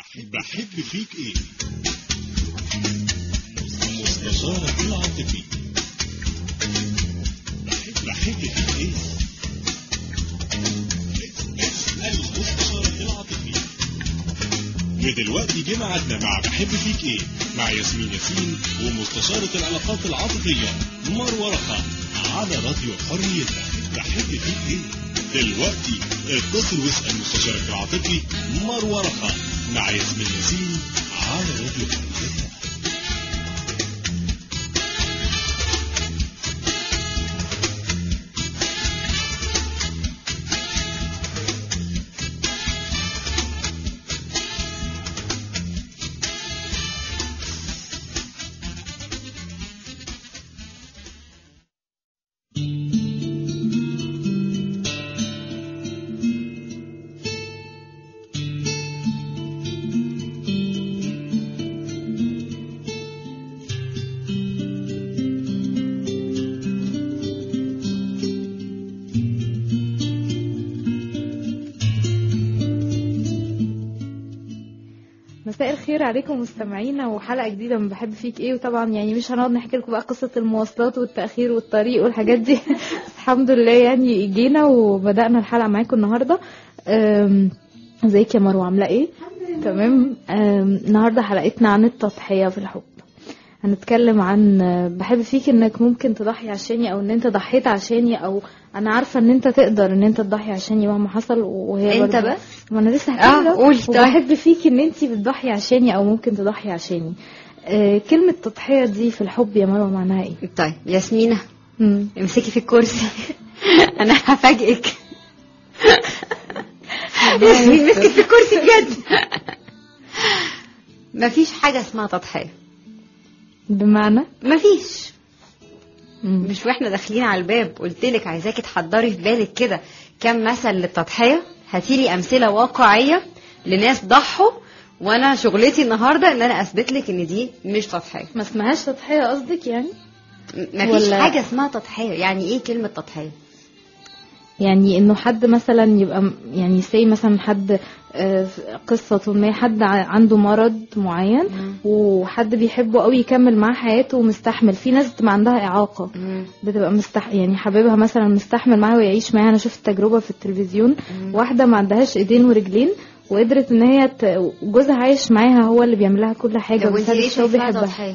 بحب فيك ايه مستشارك العاطفي بحب بحب فيك ايه اسأل مستشارك العاطفي ودلوقتي جه ميعادنا مع بحب فيك ايه مع ياسمين ياسين ومستشارة العلاقات العاطفية مروة رخا على راديو حريتنا بحب فيك ايه دلوقتي اتصل واسأل مستشارك العاطفي مروة رخا مع ياسمين ياسين على راديو حريتنا مساء الخير عليكم مستمعينا وحلقه جديده من بحب فيك ايه وطبعا يعني مش هنقعد نحكي لكم بقى قصه المواصلات والتاخير والطريق والحاجات دي بس الحمد لله يعني جينا وبدانا الحلقه معاكم النهارده أم، ازيك يا مروه عامله ايه تمام أم، النهارده حلقتنا عن التضحيه في الحب هنتكلم عن آه، بحب فيك انك ممكن تضحي عشاني او ان انت ضحيت عشاني او انا عارفه ان انت تقدر ان انت تضحي عشاني مهما حصل وهي انت برضه- بس ما انا لسه آه، هكمل قولي طيب. وبحب فيك ان انت بتضحي عشاني او ممكن تضحي عشاني آه كلمة تضحية دي في الحب يا مروة معناها ايه؟ طيب ياسمينة مم. امسكي في الكرسي انا هفاجئك ياسمين مسكت في الكرسي بجد مفيش حاجة اسمها تضحية بمعنى؟ مفيش مم. مش واحنا داخلين على الباب قلت لك عايزاكي تحضري في بالك كده كم مثل للتضحية هاتيلي امثلة واقعية لناس ضحوا وانا شغلتي النهارده ان انا اثبت لك ان دي مش تضحية ما اسمهاش تضحية قصدك يعني؟ م- مفيش ولا- حاجة اسمها تضحية يعني ايه كلمة تضحية يعني انه حد مثلا يبقى م- يعني سي مثلا حد آه، قصة ما حد ع- عنده مرض معين وحد بيحبه قوي يكمل معاه حياته ومستحمل في ناس بتبقى عندها إعاقة بتبقى مستح يعني حبيبها مثلا مستحمل معاها ويعيش معاها انا شفت تجربه في التلفزيون واحده ما عندهاش ايدين ورجلين وقدرت ان هي ت... جوزها عايش معاها هو اللي بيعمل لها كل حاجه طب وانت وبيساعد ليه الشغل شايفاها بيحبها تضحية؟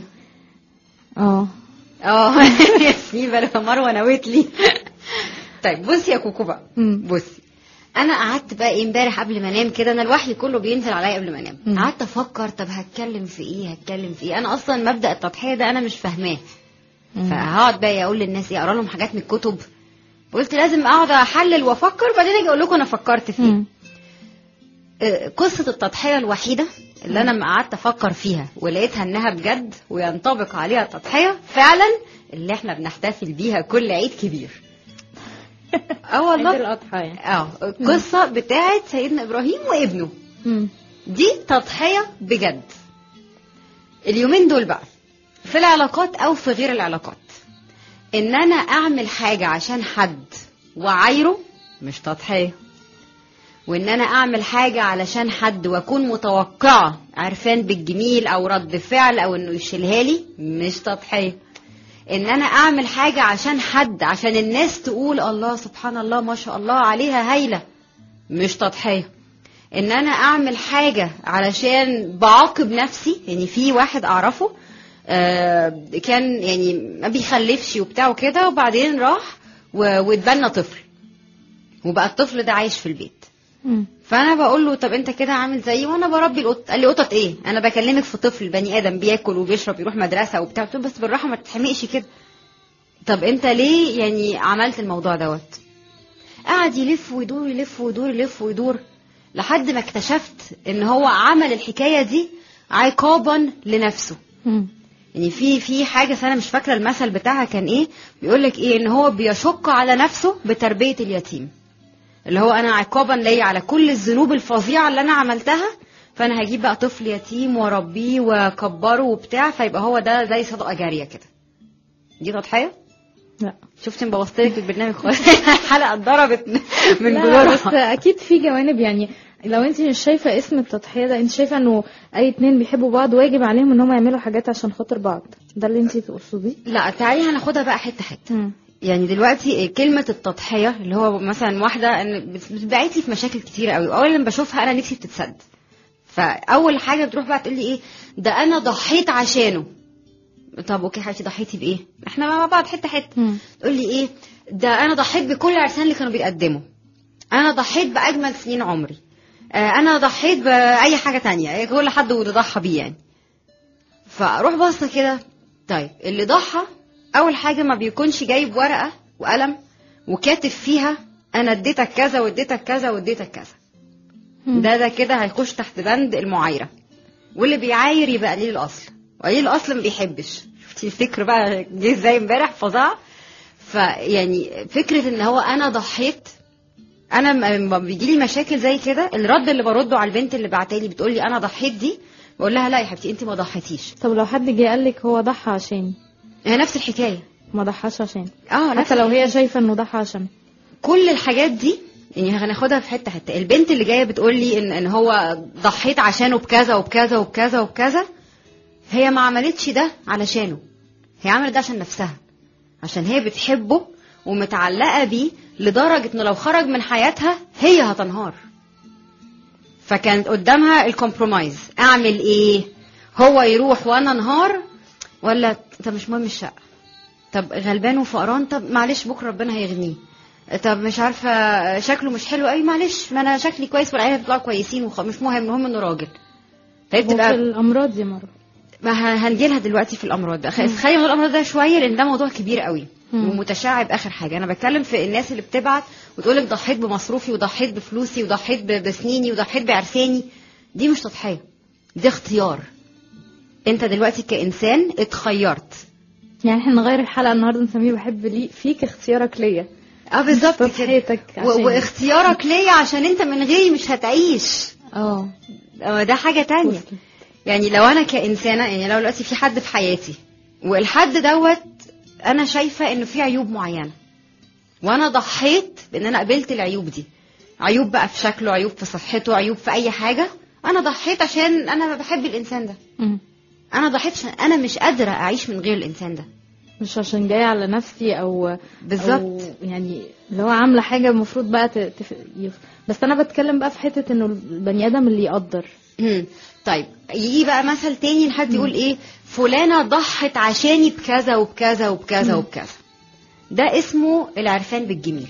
اه اه ياسمين بقى مروه نويت لي طيب بصي يا كوكو بقى مم. بصي انا قعدت بقى ايه امبارح قبل ما انام كده انا الوحي كله بينزل عليا قبل ما انام مم. قعدت افكر طب هتكلم في ايه هتكلم في ايه انا اصلا مبدا التضحيه ده انا مش فاهماه مم. فهقعد بقى اقول للناس ايه اقرا لهم حاجات من الكتب قلت لازم اقعد احلل وافكر وبعدين اجي اقول لكم انا فكرت في ايه مم. آه، قصة التضحية الوحيدة اللي أنا لما قعدت أفكر فيها ولقيتها إنها بجد وينطبق عليها التضحية فعلا اللي إحنا بنحتفل بيها كل عيد كبير. اه عيد والله الاضحى يعني اه القصة بتاعت سيدنا إبراهيم وابنه مم. دي تضحية بجد. اليومين دول بقى في العلاقات أو في غير العلاقات إن أنا أعمل حاجة عشان حد وعايره مش تضحية. وان انا اعمل حاجة علشان حد واكون متوقعة عرفان بالجميل او رد فعل او انه يشيلها لي مش تضحية ان انا اعمل حاجة عشان حد عشان الناس تقول الله سبحان الله ما شاء الله عليها هايلة مش تضحية ان انا اعمل حاجة علشان بعاقب نفسي يعني في واحد اعرفه آه، كان يعني ما بيخلفش وبتاع وكده وبعدين راح و- واتبنى طفل وبقى الطفل ده عايش في البيت مم. فانا بقول له طب انت كده عامل زيي وانا بربي القطط قال لي قطط ايه انا بكلمك في طفل بني ادم بياكل وبيشرب يروح مدرسه وبتاع قلت له بس بالراحه ما تتحمقش كده طب انت ليه يعني عملت الموضوع دوت قعد يلف ويدور يلف ويدور يلف ويدور لحد ما اكتشفت ان هو عمل الحكايه دي عقابا لنفسه مم. يعني في في حاجه بس انا مش فاكره المثل بتاعها كان ايه بيقول لك ايه ان هو بيشق على نفسه بتربيه اليتيم اللي هو انا عقابا ليا على كل الذنوب الفظيعه اللي انا عملتها فانا هجيب بقى طفل يتيم واربيه واكبره وبتاع فيبقى هو ده زي صدقه جاريه كده دي تضحيه لا شفتي مبوظت لك البرنامج خالص الحلقه اتضربت من لا جوه بس اكيد في جوانب يعني لو انت مش شايفه اسم التضحيه ده انت شايفه انه اي اتنين بيحبوا بعض واجب عليهم ان هم يعملوا حاجات عشان خاطر بعض ده اللي انت تقصديه لا تعالي هناخدها بقى حته حته مم. يعني دلوقتي كلمة التضحية اللي هو مثلا واحدة ان بتبعت لي في مشاكل كتيرة قوي واول لما بشوفها انا نفسي بتتسد فاول حاجة بتروح بقى تقول لي ايه ده انا ضحيت عشانه طب اوكي حبيبتي ضحيتي بايه احنا مع بعض حتة حتة مم. تقول لي ايه ده انا ضحيت بكل العرسان اللي كانوا بيقدموا انا ضحيت باجمل سنين عمري آه، انا ضحيت باي حاجة تانية كل حد وضحى بيه يعني فاروح باصه كده طيب اللي ضحى اول حاجه ما بيكونش جايب ورقه وقلم وكاتب فيها انا اديتك كذا واديتك كذا واديتك كذا مم. ده ده كده هيخش تحت بند المعايره واللي بيعاير يبقى قليل الاصل وقليل الاصل ما بيحبش شفتي الفكر بقى جه ازاي امبارح فظاع فيعني فكره ان هو انا ضحيت انا لما بيجي لي مشاكل زي كده الرد اللي برده على البنت اللي بعتالي بتقول لي انا ضحيت دي بقول لها لا يا حبيبتي انت ما ضحيتيش طب لو حد جه قال لك هو ضحى عشان هي نفس الحكايه ما ضحاش عشان اه نفس حتى لو هي شايفه انه ضحى عشان كل الحاجات دي يعني هناخدها في حته حته البنت اللي جايه بتقول لي ان ان هو ضحيت عشانه بكذا وبكذا وبكذا وبكذا هي ما عملتش ده علشانه هي عملت ده عشان نفسها عشان هي بتحبه ومتعلقه بيه لدرجه انه لو خرج من حياتها هي هتنهار فكانت قدامها الكومبرومايز اعمل ايه هو يروح وانا انهار ولا طب مش مهم الشقه طب غلبان وفقران طب معلش بكره ربنا هيغنيه طب مش عارفه شكله مش حلو قوي معلش ما انا شكلي كويس والعيال هتطلعوا كويسين وخ... مش مهم المهم انه راجل فهي وفي بتبقى الامراض دي مره ما ه- هنجيلها دلوقتي في الامراض ده خ- خلي موضوع الامراض ده شويه لان ده موضوع كبير قوي مم. ومتشعب اخر حاجه انا بتكلم في الناس اللي بتبعت وتقول لك ضحيت بمصروفي وضحيت بفلوسي وضحيت ب- بسنيني وضحيت بعرساني دي مش تضحيه دي اختيار انت دلوقتي كانسان اتخيرت يعني احنا نغير الحلقه النهارده نسميه بحب لي فيك اختيارك ليا اه بالظبط كده تضحيتك و- عشان- واختيارك ليا عشان انت من غيري مش هتعيش اه اه ده حاجه تانية وصلت. يعني لو انا كانسانه يعني لو دلوقتي في حد في حياتي والحد دوت انا شايفه انه في عيوب معينه وانا ضحيت بان انا قبلت العيوب دي عيوب بقى في شكله عيوب في صحته عيوب في اي حاجه انا ضحيت عشان انا بحب الانسان ده مم. انا ضحيت عشان انا مش قادره اعيش من غير الانسان ده مش عشان جايه على نفسي او بالظبط. أو يعني اللي هو عامله حاجه المفروض بقى ت... تف... يف... بس انا بتكلم بقى في حته انه البني ادم اللي يقدر مم. طيب يجي بقى مثل تاني لحد يقول ايه فلانة ضحت عشاني بكذا وبكذا وبكذا مم. وبكذا ده اسمه العرفان بالجميل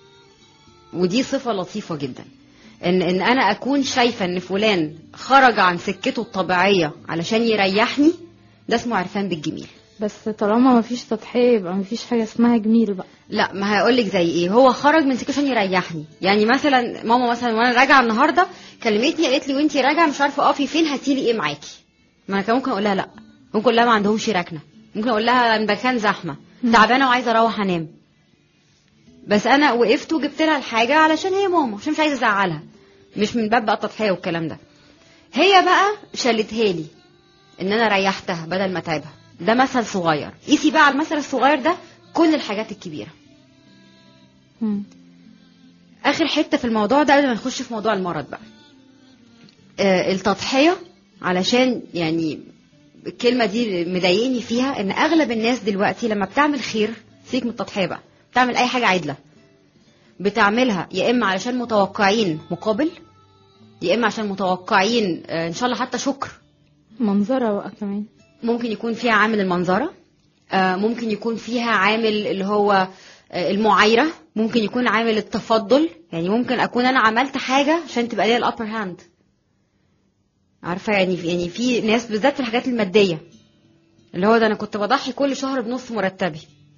ودي صفة لطيفة جدا ان ان انا اكون شايفة ان فلان خرج عن سكته الطبيعية علشان يريحني ده اسمه عرفان بالجميل بس طالما ما فيش تضحيه يبقى ما فيش حاجه اسمها جميل بقى لا ما هقول لك زي ايه هو خرج من سكته عشان يريحني يعني مثلا ماما مثلا وانا راجعه النهارده كلمتني قالت لي وانتي راجعه مش عارفه اقفي فين هاتي لي ايه معاكي ما انا كان ممكن اقول لها لا ممكن اقول لها ما عندهمش ركنه ممكن اقول لها المكان زحمه مم. تعبانه وعايزه اروح انام بس انا وقفت وجبت لها الحاجه علشان هي ماما عشان مش عايزه ازعلها مش من باب بقى التضحيه والكلام ده هي بقى شالتها لي ان انا ريحتها بدل ما اتعبها ده مثل صغير قيسي بقى على المثل الصغير ده كل الحاجات الكبيره مم. اخر حته في الموضوع ده قبل ما نخش في موضوع المرض بقى آه التضحيه علشان يعني الكلمه دي مضايقني فيها ان اغلب الناس دلوقتي لما بتعمل خير سيبك من التضحيه بقى بتعمل اي حاجه عدله بتعملها يا اما علشان متوقعين مقابل يا اما عشان متوقعين آه ان شاء الله حتى شكر منظره بقى كمان ممكن يكون فيها عامل المنظرة آه، ممكن يكون فيها عامل اللي هو آه، المعايرة ممكن يكون عامل التفضل يعني ممكن أكون أنا عملت حاجة عشان تبقى ليا الأبر هاند عارفة يعني يعني في ناس بالذات في الحاجات المادية اللي هو ده أنا كنت بضحي كل شهر بنص مرتبي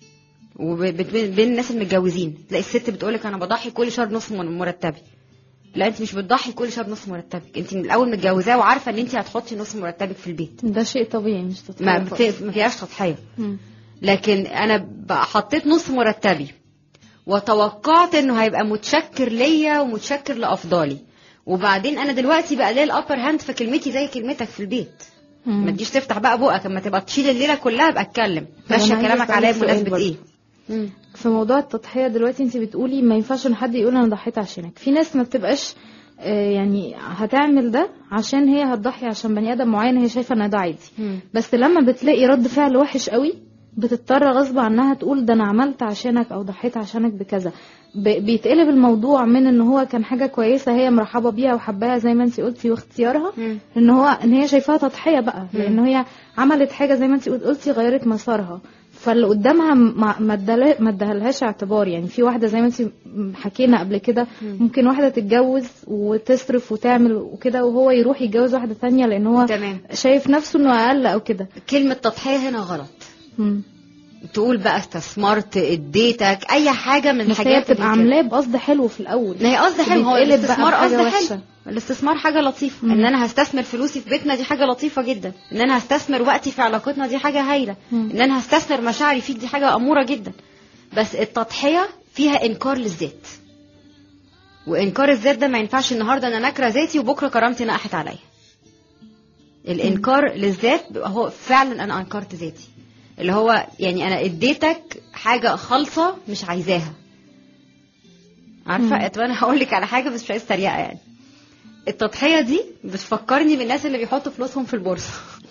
وبين الناس المتجوزين تلاقي الست بتقولك أنا بضحي كل شهر بنص من مرتبي لا انت مش بتضحي كل شهر بنص مرتبك انت من الاول متجوزاه وعارفه ان انت هتحطي نص مرتبك في البيت ده شيء طبيعي مش تضحيه ما خالص. في- ما فيهاش تضحيه مم. لكن انا بقى حطيت نص مرتبي وتوقعت انه هيبقى متشكر ليا ومتشكر لافضالي وبعدين انا دلوقتي بقى ليا الابر هاند فكلمتي زي كلمتك في البيت مم. ما تجيش تفتح بقى بقك اما تبقى تشيل الليله كلها ابقى اتكلم طب ماشيه أنا عايزة كلامك أسألك عليا سؤال بمناسبه برضه. ايه مم. في موضوع التضحية دلوقتي انت بتقولي ما ينفعش ان حد يقول انا ضحيت عشانك في ناس ما بتبقاش آه، يعني هتعمل ده عشان هي هتضحي عشان بني ادم معين هي شايفه ان ده عادي بس لما بتلاقي رد فعل وحش قوي بتضطر غصب عنها تقول ده انا عملت عشانك او ضحيت عشانك بكذا ب- بيتقلب الموضوع من ان هو كان حاجه كويسه هي مرحبه بيها وحباها زي ما انت قلتي واختيارها مم. ان هو ان هي شايفاها تضحيه بقى لان هي عملت حاجه زي ما انت قلتي غيرت مسارها فاللي قدامها ما ما اداله- ما ادالهاش اعتبار يعني في واحده زي ما انت حكينا قبل كده ممكن واحده تتجوز وتصرف وتعمل وكده وهو يروح يتجوز واحده ثانيه لان هو تمام شايف نفسه انه اقل او كده كلمة تضحية هنا غلط مم. تقول بقى استثمرت اديتك اي حاجة من بس هي الحاجات بتبقى اللي كده. عاملاه بقصد حلو في الاول ما هي قصد حلو هو بيتقلب بقى الاستثمار بحاجة قصد وحشة. حلو الاستثمار حاجة لطيفة مم. ان انا هستثمر فلوسي في بيتنا دي حاجة لطيفة جدا ان انا هستثمر وقتي في علاقتنا دي حاجة هايلة مم. ان انا هستثمر مشاعري فيك دي حاجة امورة جدا بس التضحية فيها انكار للذات وانكار الذات ده ما ينفعش النهارده انا نكره ذاتي وبكره كرامتي نقحت عليا الانكار للذات بيبقى هو فعلا انا انكرت ذاتي اللي هو يعني انا اديتك حاجه خالصه مش عايزاها عارفه طب انا هقول لك على حاجه بس مش عايز تريقه يعني التضحيه دي بتفكرني بالناس اللي بيحطوا فلوسهم في البورصه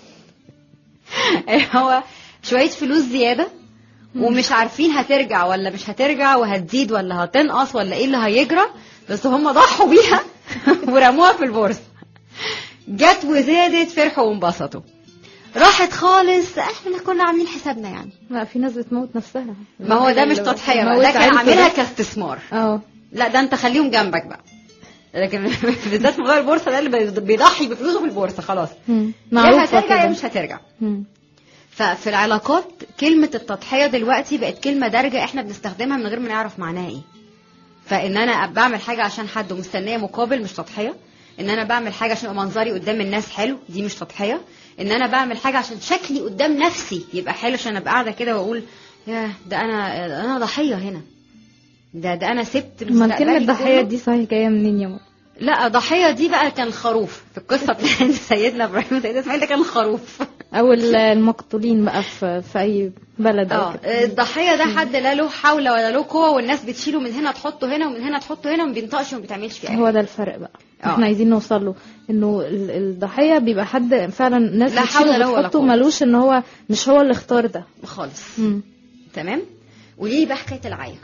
اللي هو شويه فلوس زياده ومش عارفين هترجع ولا مش هترجع وهتزيد ولا هتنقص ولا ايه اللي هيجرى بس هم ضحوا بيها ورموها في البورصه جت وزادت فرحوا وانبسطوا راحت خالص احنا كنا عاملين حسابنا يعني لا في ناس بتموت نفسها ما هو ده مش تضحيه بقى موت ده كان عيلته عاملها ده. كاستثمار اه لا ده انت خليهم جنبك بقى لكن بالذات موضوع البورصه ده اللي بيضحي بفلوسه في البورصه خلاص مم. يا معروفة هترجع يا كده مش هترجع مم. ففي العلاقات كلمة التضحية دلوقتي بقت كلمة دارجة احنا بنستخدمها من غير ما نعرف معناها ايه فان انا بعمل حاجة عشان حد ومستنية مقابل مش تضحية ان انا بعمل حاجة عشان يبقى منظري قدام الناس حلو دي مش تضحية ان انا بعمل حاجة عشان شكلي قدام نفسي يبقى حلو عشان ابقى قاعدة كده واقول يا ده انا انا ضحية هنا ده ده انا سبت ما مستقبلي كلمة ضحية كله. دي صحيح جاية منين يا ماما لا ضحية دي بقى كان الخروف في القصة بتاعت سيدنا ابراهيم وسيدنا اسماعيل ده كان الخروف او ال- المقتولين بقى في في اي بلد او اه كده الضحيه ده حد لا له حول ولا له قوه والناس بتشيله من هنا تحطه هنا ومن هنا تحطه هنا وما بينطقش وما بيتعملش فيه هو حاجه ده الفرق بقى اه. احنا عايزين نوصل له انه ال- الضحيه بيبقى حد فعلا ناس لا حول بتشيله له ولا وبتحطه قوة. ملوش ان هو مش هو اللي اختار ده خالص مم. تمام قولي لي بقى حكايه العيا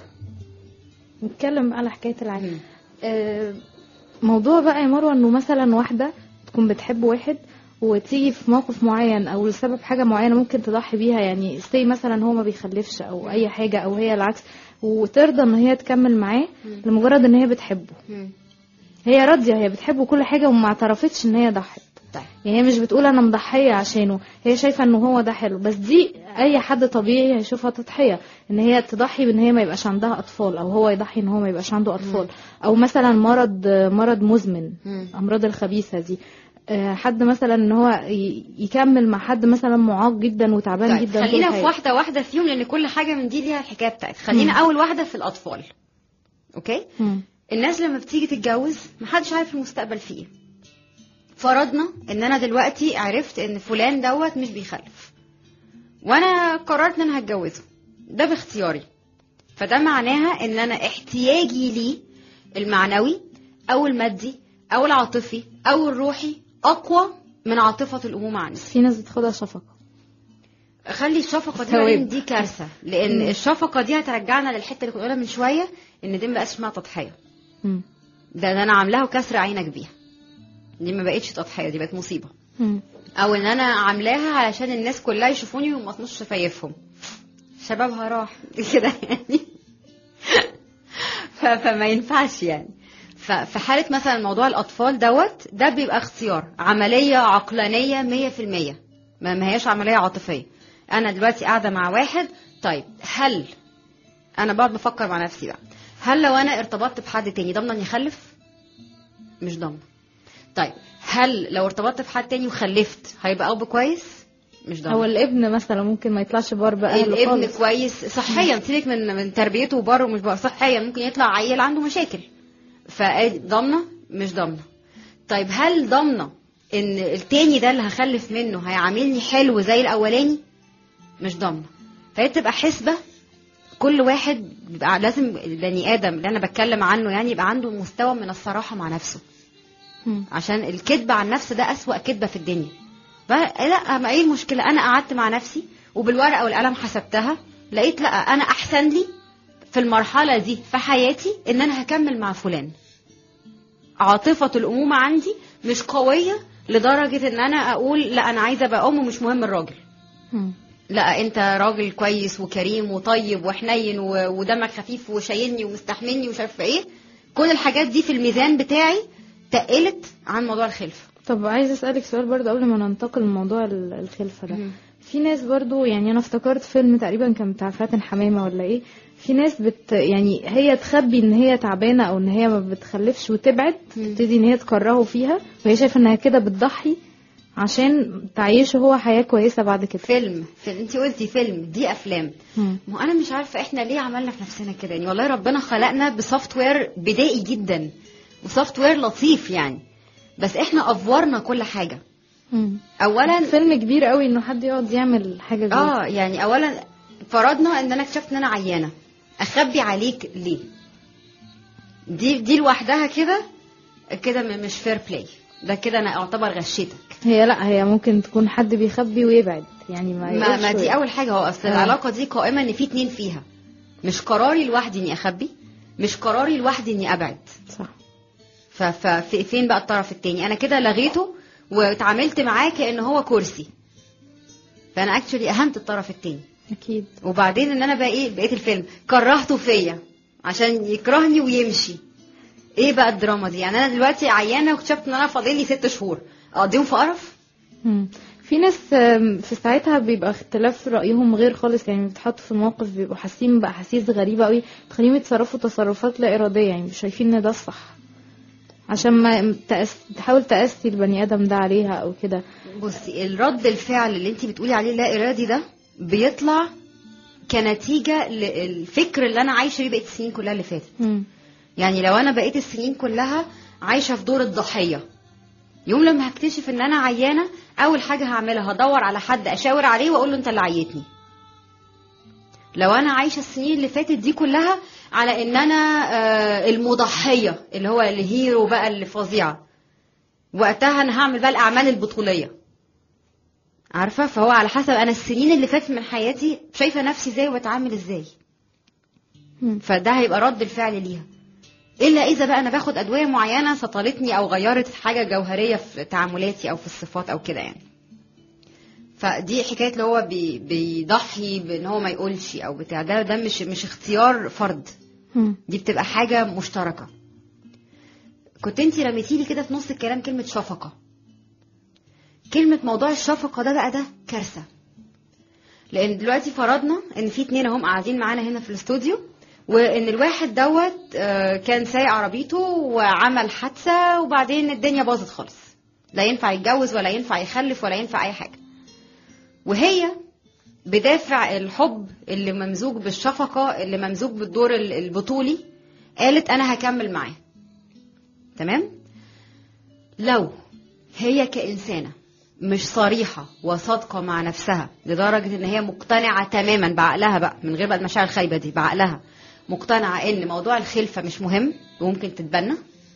نتكلم على حكايه العين آه، موضوع بقى يا مروه انه مثلا واحده تكون بتحب واحد وتيجي في موقف معين او لسبب حاجه معينه ممكن تضحي بيها يعني سي مثلا هو ما بيخلفش او اي حاجه او هي العكس وترضى ان هي تكمل معاه لمجرد ان هي بتحبه مم. هي راضيه هي بتحبه كل حاجه وما اعترفتش ان هي ضحت طيب يعني هي مش بتقول انا مضحيه عشانه هي شايفه ان هو ده حلو بس دي اي حد طبيعي هيشوفها تضحيه ان هي تضحي بان هي ما يبقاش عندها اطفال او هو يضحي ان هو ما يبقاش عنده اطفال او مثلا مرض مرض مزمن مم. امراض الخبيثه دي آه، حد مثلا ان هو ي- يكمل مع حد مثلا معاق جدا وتعبان طيب جدا طول خلينا في حياته. واحده واحده فيهم لان كل حاجه من دي ليها الحكايه بتاعتها خلينا مم. اول واحده في الاطفال اوكي مم. الناس لما بتيجي تتجوز محدش عارف المستقبل فيه ايه فرضنا ان انا دلوقتي عرفت ان فلان دوت مش بيخلف وانا قررت ان انا هتجوزه ده باختياري فده معناها ان انا احتياجي ليه المعنوي او المادي او العاطفي او الروحي اقوى من عاطفه الامومه عندي في ناس بتاخدها شفقه خلي الشفقه دي ثواب. بعدين دي كارثه لان مم. الشفقه دي هترجعنا للحته اللي كنا قلنا من شويه ان دي ما بقاش اسمها تضحيه مم. ده, ده انا عاملاها وكسر عينك بيها دي ما بقتش تضحيه دي بقت مصيبه مم. او ان انا عاملاها علشان الناس كلها يشوفوني وما يطمسش شفايفهم شبابها راح كده يعني ف- فما ينفعش يعني ففي حالة مثلا موضوع الأطفال دوت ده بيبقى اختيار عملية عقلانية مية في المية ما ما هياش عملية عاطفية أنا دلوقتي قاعدة مع واحد طيب هل أنا بقعد بفكر مع نفسي بقى هل لو أنا ارتبطت بحد تاني ضامنة إني أخلف؟ مش ضامنة طيب هل لو ارتبطت بحد تاني وخلفت هيبقى أب كويس؟ مش ضامنة او الابن مثلا ممكن ما يطلعش بار باهله الابن خالص كويس صحيا سيبك من من تربيته بره ومش بره صحيا ممكن يطلع عيل عنده مشاكل فضامنه مش ضامنه طيب هل ضامنه ان التاني ده اللي هخلف منه هيعاملني حلو زي الاولاني مش ضامنه فهي تبقى حسبه كل واحد بيبقى لازم البني ادم اللي انا بتكلم عنه يعني يبقى عنده مستوى من الصراحه مع نفسه مم. عشان الكذب عن النفس ده أسوأ كذبة في الدنيا ف- لا ما ايه المشكلة انا قعدت مع نفسي وبالورقة والقلم حسبتها لقيت لا انا احسن لي في المرحلة دي في حياتي ان انا هكمل مع فلان عاطفة الامومة عندي مش قوية لدرجة ان انا اقول لا انا عايزة ابقى ام ومش مهم الراجل مم. لا انت راجل كويس وكريم وطيب وحنين و- ودمك خفيف وشايلني ومستحملني ومش عارفه ايه كل الحاجات دي في الميزان بتاعي تقلت عن موضوع الخلفه طب عايزه اسالك سؤال برضه قبل ما ننتقل لموضوع ال- الخلفه ده مم. في ناس برضو يعني انا افتكرت فيلم تقريبا كان بتاع فاتن حمامه ولا ايه في ناس بت يعني هي تخبي ان هي تعبانه او ان هي ما بتخلفش وتبعد مم. تبتدي ان هي تكرهه فيها وهي شايفه انها كده بتضحي عشان تعيشه هو حياه كويسه بعد كده فيلم, فيلم. انت قلتي فيلم دي افلام مم. ما هو انا مش عارفه احنا ليه عملنا في نفسنا كده يعني والله ربنا خلقنا بسوفت وير بدائي جدا وسوفت وير لطيف يعني بس احنا افورنا كل حاجه مم. اولا فيلم كبير قوي انه حد يقعد يعمل حاجه زي اه يعني اولا فرضنا ان انا اكتشفت ان انا عيانه اخبي عليك ليه دي دي لوحدها كده كده م- مش فير بلاي ده كده انا اعتبر غشيتك هي لا هي ممكن تكون حد بيخبي ويبعد يعني ما ما, ما يقولش دي ويبعد. اول حاجه هو اصل آه. العلاقه دي قائمه ان في اتنين فيها مش قراري لوحدي اني اخبي مش قراري لوحدي اني ابعد صح ففين بقى الطرف التاني انا كده لغيته واتعاملت معاه كان هو كرسي فانا اكشولي اهمت الطرف التاني اكيد وبعدين ان انا بقى ايه بقيت الفيلم كرهته فيا عشان يكرهني ويمشي ايه بقى الدراما دي يعني انا دلوقتي عيانه واكتشفت ان انا فاضل لي ست شهور اقضيهم في قرف مم. في ناس آم، في ساعتها بيبقى اختلاف رأيهم غير خالص يعني بيتحطوا في الموقف بيبقوا حاسين بأحاسيس غريبة قوي تخليهم يتصرفوا تصرفات لا إرادية يعني مش شايفين ان ده الصح عشان ما تأس... تحاول تأسي البني آدم ده عليها أو كده بصي الرد الفعل اللي انت بتقولي عليه لا ارادي ده بيطلع كنتيجه للفكر اللي انا عايشه بيه بقيت السنين كلها اللي فاتت مم. يعني لو انا بقيت السنين كلها عايشه في دور الضحيه يوم لما هكتشف ان انا عيانه اول حاجه هعملها هدور على حد اشاور عليه واقول له انت اللي عيتني لو انا عايشه السنين اللي فاتت دي كلها على ان انا آه، المضحيه اللي هو الهيرو بقى اللي فظيعه وقتها انا هعمل بقى الاعمال البطوليه عارفه فهو على حسب انا السنين اللي فاتت من حياتي شايفه نفسي ازاي وبتعامل ازاي مم. فده هيبقى رد الفعل ليها الا اذا بقى انا باخد ادويه معينه سطلتني او غيرت حاجه جوهريه في تعاملاتي او في الصفات او كده يعني فدي حكايه اللي هو بي بيضحي بان هو ما يقولش او بتاع ده ده مش مش اختيار فرد مم. دي بتبقى حاجه مشتركه كنت انت رميتي لي كده في نص الكلام كلمه شفقه كلمه موضوع الشفقه ده بقى ده كارثه لان دلوقتي فرضنا ان في اتنين هم قاعدين معانا هنا في الاستوديو وان الواحد دوت آه، كان سايق عربيته وعمل حادثه وبعدين الدنيا باظت خالص لا ينفع يتجوز ولا ينفع يخلف ولا ينفع اي حاجه وهي بدافع الحب اللي ممزوج بالشفقه اللي ممزوج بالدور ال- البطولي قالت انا هكمل معاه تمام لو هي كإنسانة مش صريحة وصادقة مع نفسها لدرجة ان هي مقتنعة تماما بعقلها بقى من غير بقى المشاعر الخايبة دي بعقلها مقتنعة ان موضوع الخلفة مش مهم وممكن تتبنى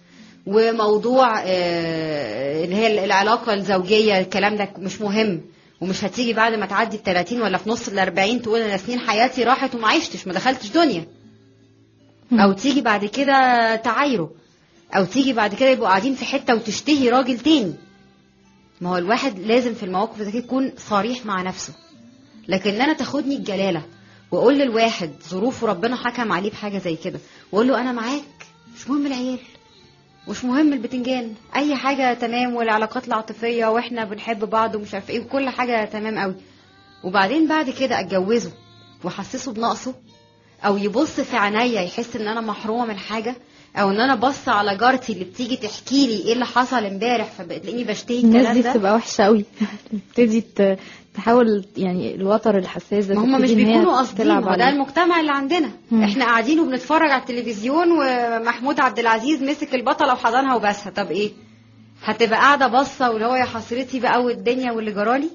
وموضوع آه، اللي هي العلاقة الزوجية الكلام ده مش مهم ومش هتيجي بعد ما تعدي ال 30 ولا في نص ال 40 تقول انا سنين حياتي راحت وما عشتش ما دخلتش دنيا او تيجي بعد كده تعايره او تيجي بعد كده يبقوا قاعدين في حته وتشتهي راجل تاني ما هو الواحد لازم في المواقف دي يكون صريح مع نفسه لكن ان انا تاخدني الجلاله واقول للواحد ظروفه ربنا حكم عليه بحاجه زي كده واقول له انا معاك مش مهم العيال مش مهم البتنجان اي حاجه تمام والعلاقات العاطفيه واحنا بنحب بعض ومش عارف ايه وكل حاجه تمام قوي وبعدين بعد كده اتجوزه واحسسه بنقصه او يبص في عينيا يحس ان انا محرومه من حاجه او ان انا بص على جارتي اللي بتيجي تحكي لي ايه اللي حصل امبارح فبتلاقيني بشتهي الناس الكلام دي ده بتبقى وحشة قوي تبتدي ت- تحاول يعني الوتر الحساس ده ما هم مش تبتدي إن هي بيكونوا قاصدين تلعب ما ده عليه. المجتمع اللي عندنا مم. احنا قاعدين وبنتفرج على التلفزيون ومحمود عبد العزيز مسك البطله وحضنها وبسها طب ايه هتبقى قاعده باصه واللي هو يا حسرتي بقى والدنيا واللي جرالي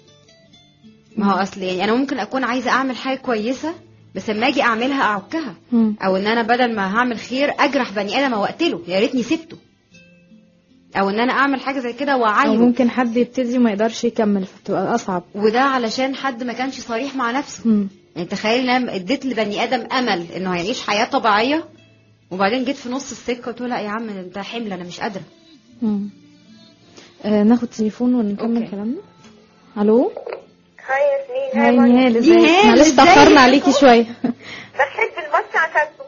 ما هو اصل يعني انا ممكن اكون عايزه اعمل حاجه كويسه بس لما اجي اعملها اعكها مم. او ان انا بدل ما هعمل خير اجرح بني ادم او اقتله يا ريتني سبته او ان انا اعمل حاجه زي كده او واعايره ممكن حد يبتدي وما يقدرش يكمل فبتبقى اصعب وده علشان حد ما كانش صريح مع نفسه مم. يعني تخيل ان انا اديت لبني ادم امل انه هيعيش حياه طبيعيه وبعدين جيت في نص السكه قلت له لا يا عم انت حمل انا مش قادره مم. آه ناخد تليفون ونكمل أوكي. كلامنا الو هاي ياسمين هاي مروة. نهال ازيك نهال، معلش ازيك؟ تاخرنا عليكي شويه بحب الماتش عشانكم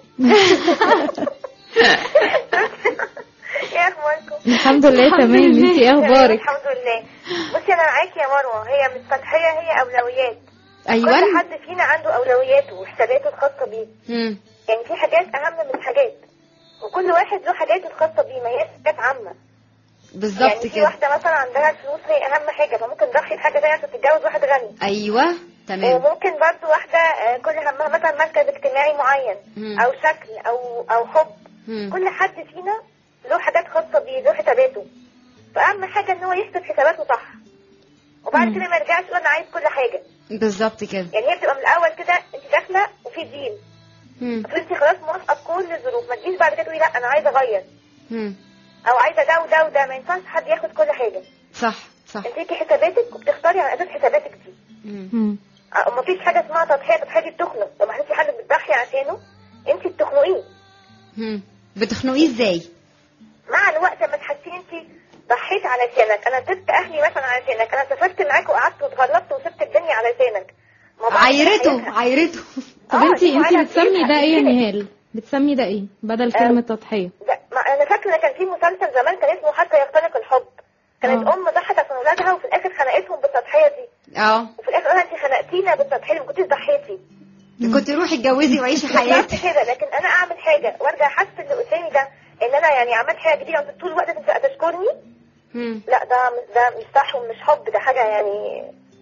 ايه اخباركم الحمد لله الحمد تمام لله. انتي ايه اخبارك الحمد لله بصي انا معاكي يا مروه هي مش تضحيه هي اولويات كل ايوه حد فينا عنده اولوياته وحساباته الخاصه بيه مم. يعني في حاجات اهم من حاجات وكل واحد له حاجاته الخاصه بيه ما هياش حاجات عامه بالظبط يعني في كده واحده مثلا عندها الفلوس هي اهم حاجه فممكن تضحي بحاجه زي عشان تتجوز واحد غني ايوه تمام وممكن برضو واحده آه، كل همها مثلا مركز اجتماعي معين مم. او شكل او او حب مم. كل حد فينا له حاجات خاصة بيه له حساباته فأهم حاجة إن هو يحسب حساباته صح وبعد مم. كده ما يرجعش يقول أنا عايز كل حاجة بالظبط كده يعني هي بتبقى من الأول كده أنت داخلة وفي ديل مم. فأنت خلاص موافقة بكل الظروف ما تجيش بعد كده تقولي لا أنا عايزة أغير مم. أو عايزة ده وده وده ما ينفعش حد ياخد كل حاجة صح صح أنت ليكي حساباتك وبتختاري على أساس حساباتك دي مم. مم. أه، مفيش حاجة اسمها تضحية تضحية دي بتخنق لما حد حد بتضحي عشانه أنت بتخنقيه مم. بتخنقيه ازاي مع الوقت لما تحسي انت ضحيت علشانك انا سبت اهلي مثلا علشانك انا سافرت معاك وقعدت واتغلبت وسبت الدنيا علشانك ما بعد عايرته الحياة- عايرته طب آه، انتي دي انتي وعلى بتسمي فكرة ده ايه يا كده. نهال بتسمي ده ايه بدل كلمه تضحيه ده ما انا فاكره كان في مسلسل زمان كان اسمه حتى يختنق الحب كانت آه. ام ضحت عشان اولادها وفي الاخر خنقتهم بالتضحيه دي اه وفي الاخر قالت انت خنقتينا بالتضحيه دي ما كنتيش ضحيتي كنت روحي اتجوزي وعيشي بالظبط حياتك كده لكن انا اعمل حاجه وارجع احس اللي قدامي ده ان انا يعني عملت حاجه جديده وانت طول الوقت انت تشكرني مم. لا ده ده مش صح ومش حب ده حاجه يعني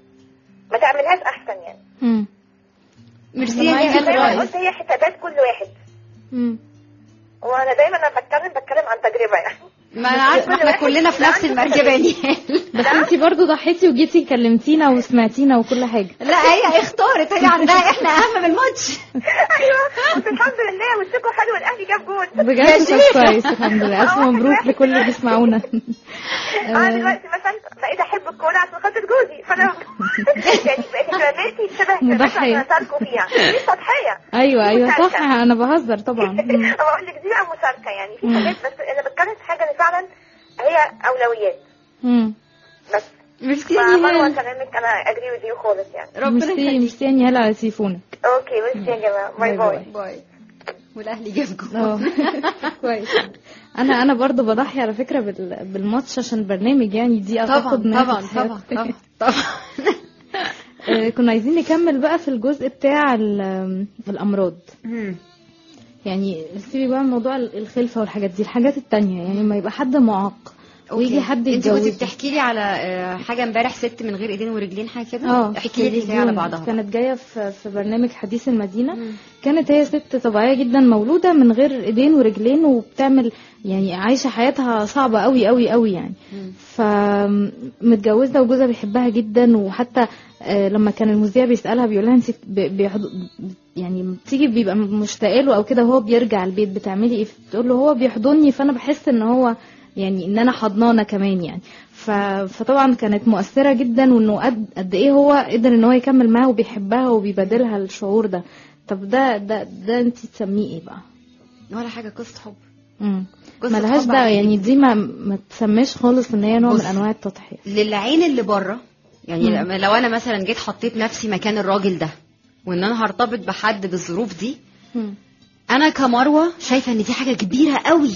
ما تعملهاش احسن يعني مم. ميرسي يا معاكي نهال في زي ما رأيك. قلت هي حسابات كل واحد مم. وانا دايما لما بتكلم بتكلم عن تجربه يعني ما انا عارفه احنا كلنا في نفس المركبه يا نهال بس انتي برضو ضحيتي وجيتي كلمتينا وسمعتينا وكل حاجه لا هي اختارت هي عندها احنا اهم من الماتش ايوه بس الحمد لله وشكوا حلو الاهلي جاب جول بجد طب شيخة. كويس الحمد لله الف آه، مبروك واحد لكل اللي بيسمعونا انا آه، دلوقتي مثلا بقيت احب الكوره عشان خاطر جوزي فانا يعني بقيت اهتماماتي شبه مضحية. اهتمامات اشاركوا فيها مش تضحيه ايوه ايوه صح مشاركة. انا بهزر طبعا مم. بقول لك دي بقى مشاركه يعني في مم. حاجات بس انا بتكلم في حاجه ان فعلا هي اولويات مم. بس ميرسي يا فمروه نهال كلامك انا اجري ودي خالص يعني ربنا ميرسي يخليك ميرسي يا نهال على تليفونك اوكي ميرسي يا جماعه باي باي باي باي. باي والاهلي جاب اه جول كويس انا انا برضو بضحي على فكره بال- بالماتش عشان البرنامج يعني دي طبعا اعتقد إنها طبعا تضحية. طبعا طبعا طبعا آه، كنا عايزين نكمل بقى في الجزء بتاع ال- الامراض مم. يعني سيبي بقى من موضوع الخلفه والحاجات دي الحاجات التانية يعني لما يبقى حد معاق ويجي أوكي. حد انت كنت يتجوز بتحكي لي على آه، حاجه امبارح ست من غير ايدين ورجلين حاجه كده اه احكي لي الحكايه على بعضها كانت جايه في في برنامج حديث المدينه مم. كانت هي ست طبيعيه جدا مولوده من غير ايدين ورجلين وبتعمل يعني عايشه حياتها صعبه قوي قوي قوي يعني مم. فمتجوزه وجوزها بيحبها جدا وحتى آه، لما كان المذيع بيسالها بيقول لها انت ب- بيحض- يعني بتيجي بيبقى مشتاقه له او كده وهو بيرجع البيت بتعملي ايه بتقول له هو بيحضني فانا بحس ان هو يعني ان انا حضنانه كمان يعني ف... فطبعا كانت مؤثره جدا وانه قد قد ايه هو قدر ان هو يكمل معاها وبيحبها وبيبادلها الشعور ده طب ده ده ده انت تسميه ايه بقى ولا حاجه قصه حب امم قصة ملهاش حب دعوه عادي يعني دي ما ما تسميش خالص ان هي نوع من بصي. انواع التضحيه للعين اللي بره يعني مم. لما- لو انا مثلا جيت حطيت نفسي مكان الراجل ده وان انا هرتبط بحد بالظروف دي مم. انا كمروه شايفه ان دي حاجه كبيره قوي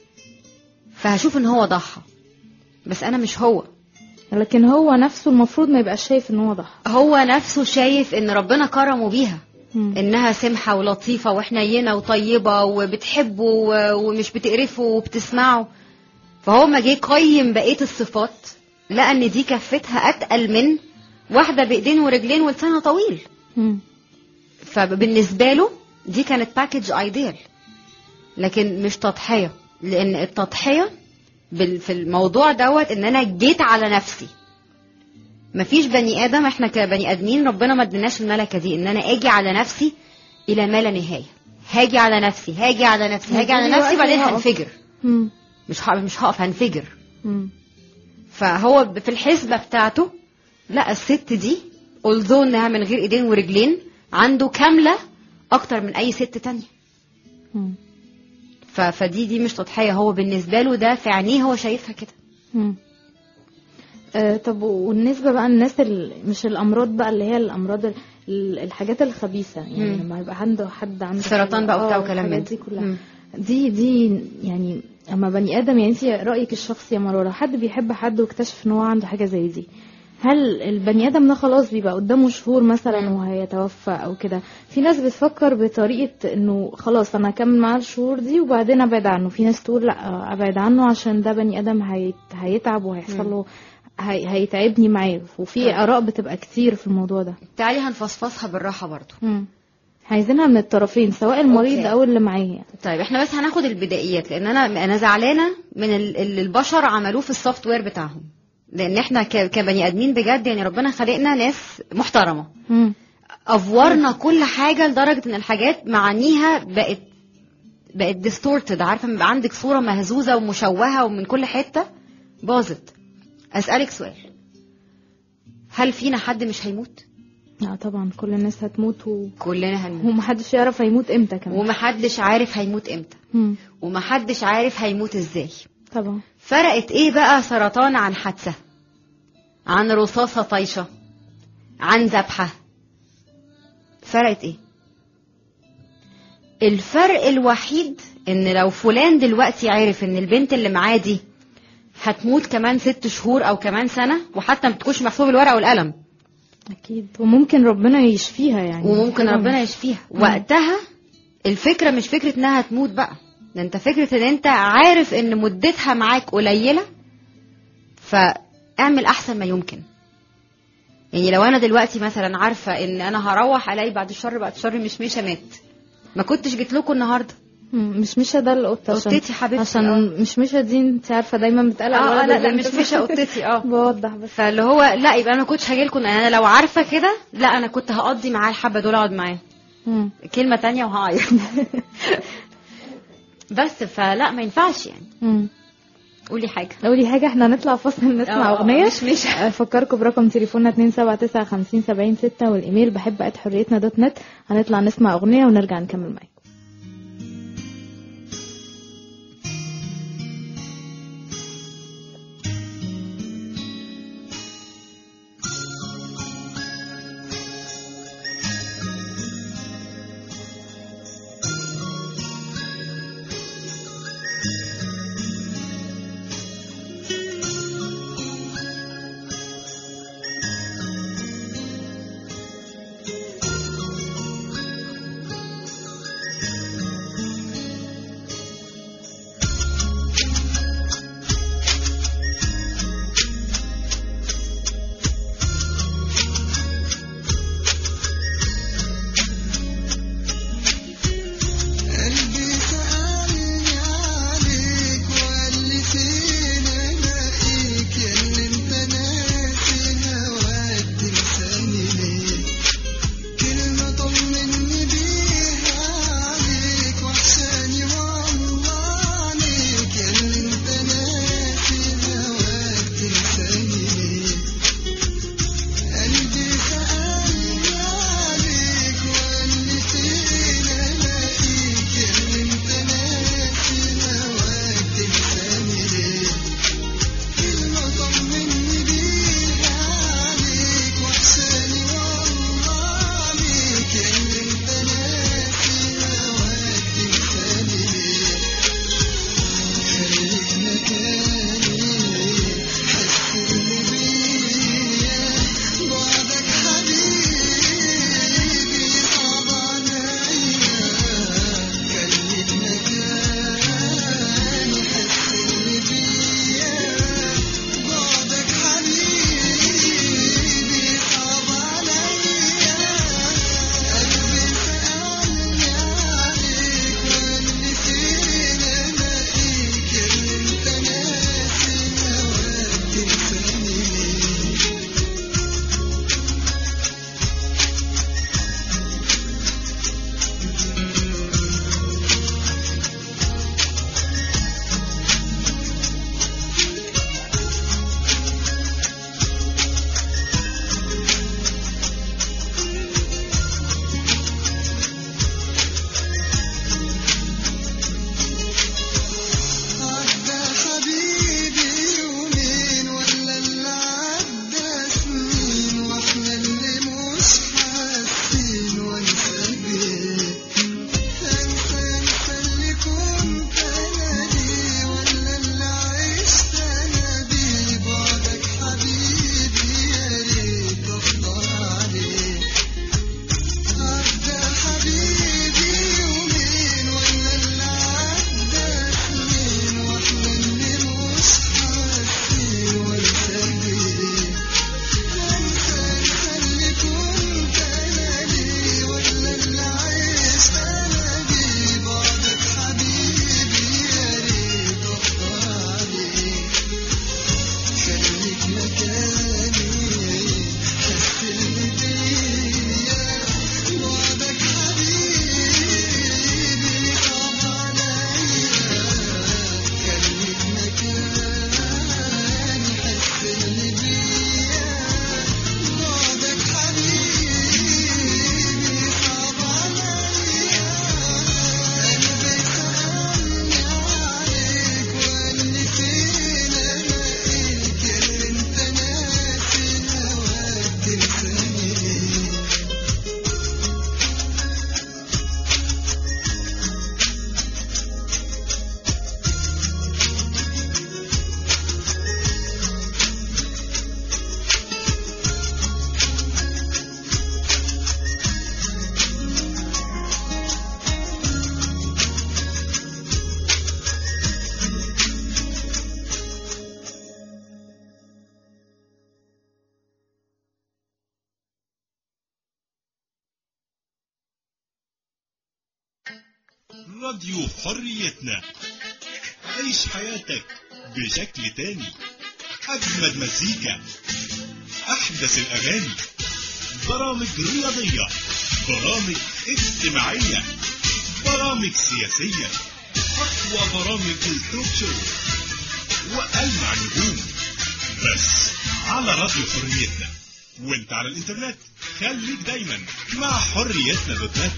فهشوف ان هو ضحى بس انا مش هو لكن هو نفسه المفروض ما يبقاش شايف ان هو ضحى هو نفسه شايف ان ربنا كرمه بيها مم. انها سمحه ولطيفه وحنينه وطيبه وبتحبه و- ومش بتقرفه وبتسمعه فهو ما جه يقيم بقيه الصفات لقى ان دي كفتها اتقل من واحده بايدين ورجلين ولسانها طويل مم. فبالنسبه له دي كانت باكج ايديال لكن مش تضحيه لان التضحيه بال- في الموضوع دوت ان انا جيت على نفسي مفيش بني ادم احنا كبني ادمين ربنا ما اديناش الملكه دي ان انا اجي على نفسي الى ما لا نهايه هاجي على نفسي هاجي على نفسي هاجي على هيجيلي نفسي وقت بعدين وهقف. هنفجر مم. مش ه- مش هقف هنفجر مم. فهو ب- في الحسبة بتاعته لا الست دي although انها من غير ايدين ورجلين عنده كاملة اكتر من اي ست تانية مم. ف- فدي دي مش تضحية هو بالنسبة له ده في عينيه هو شايفها كده مم. آه طب والنسبة بقى الناس ال... مش الأمراض بقى اللي هي الأمراض ال... ال- الحاجات الخبيثة يعني مم. لما يبقى عنده حد عنده سرطان بقى وبتاع آه، وكلام الحاجات من دي ده. كلها مم. دي دي يعني اما بني ادم يعني انت رايك الشخصي يا مروه لو حد بيحب حد واكتشف ان هو عنده حاجه زي دي هل البني ادم ده خلاص بيبقى قدامه شهور مثلا وهيتوفى او كده في ناس بتفكر بطريقه انه خلاص انا هكمل معاه الشهور دي وبعدين ابعد عنه في ناس تقول لا ابعد عنه عشان ده بني ادم هيت... هيتعب وهيحصل له هي... هيتعبني معاه وفي طيب. اراء بتبقى كتير في الموضوع ده تعالي هنفصفصها بالراحة برضو مم. عايزينها من الطرفين سواء المريض أوكي. او اللي معاه يعني. طيب احنا بس هناخد البدائيات لان انا انا زعلانه من ال- اللي البشر عملوه في السوفت وير بتاعهم لان احنا ك- كبني ادمين بجد يعني ربنا خلقنا ناس محترمه مم. افورنا كل حاجه لدرجه ان الحاجات معانيها بقت بقت ديستورتد عارفه لما يبقى عندك صوره مهزوزه ومشوهه ومن كل حته باظت اسالك سؤال هل فينا حد مش هيموت لا طبعا كل الناس هتموت و... كلنا هنموت ومحدش يعرف هيموت امتى كمان ومحدش عارف هيموت امتى مم. ومحدش عارف هيموت ازاي طبعا فرقت ايه بقى سرطان عن حادثة عن رصاصة طايشة عن ذبحة فرقت ايه الفرق الوحيد ان لو فلان دلوقتي عارف ان البنت اللي معاه دي هتموت كمان ست شهور او كمان سنة وحتى ما تكونش محسوب الورقة والقلم اكيد وممكن ربنا يشفيها يعني وممكن حاجة ربنا مش- يشفيها مم. وقتها الفكرة مش فكرة انها تموت بقى ده انت فكرة ان انت عارف ان مدتها معاك قليلة فاعمل احسن ما يمكن يعني لو انا دلوقتي مثلا عارفة ان انا هروح الاقي بعد الشر بعد الشر مش مشى مات ما كنتش جيت لكم النهارده مم. مش مشى ده القطه عشان قطتي حبيبتي، عشان آه. مش مشى دي انت عارفه دايما بتقال على اه الولد لا لا والبنت. مش مشى قطتي اه بوضح بس فاللي هو لا يبقى انا ما كنتش هاجي لكم انا لو عارفه كده لا انا كنت هقضي معاه الحبه دول اقعد معاه مم. كلمه تانية وهعيط بس فلا ما ينفعش يعني مم. قولي حاجه قولي حاجه احنا هنطلع فاصل نسمع آه، اغنيه مش- مش. افكركم برقم تليفوننا 279 والايميل بحب ات حريتنا دوت نت هنطلع نسمع اغنيه ونرجع نكمل معاكم Thank راديو حريتنا عيش حياتك بشكل تاني أجمد مزيكا أحدث الأغاني برامج رياضية برامج اجتماعية برامج سياسية أقوى برامج التوك شو وألمع نجوم بس على راديو حريتنا وانت على الانترنت خليك دايما مع حريتنا دوت نت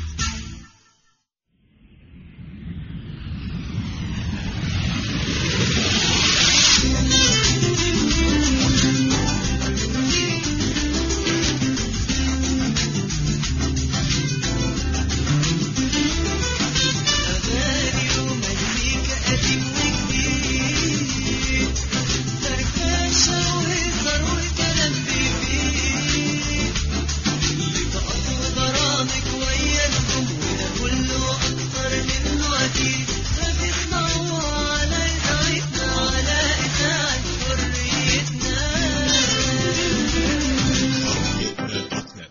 حريتنا دوت نت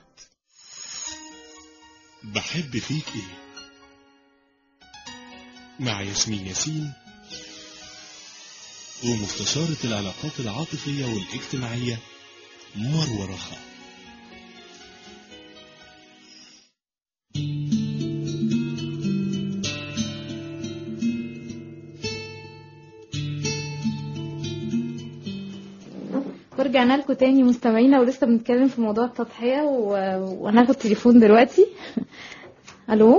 بحب فيك ايه مع ياسمين ياسين ومستشارة العلاقات العاطفية والاجتماعية مروة رخا ورجعنا لكم تاني مستمعينا ولسه بنتكلم في موضوع التضحية و... وهناخد تليفون دلوقتي الو الو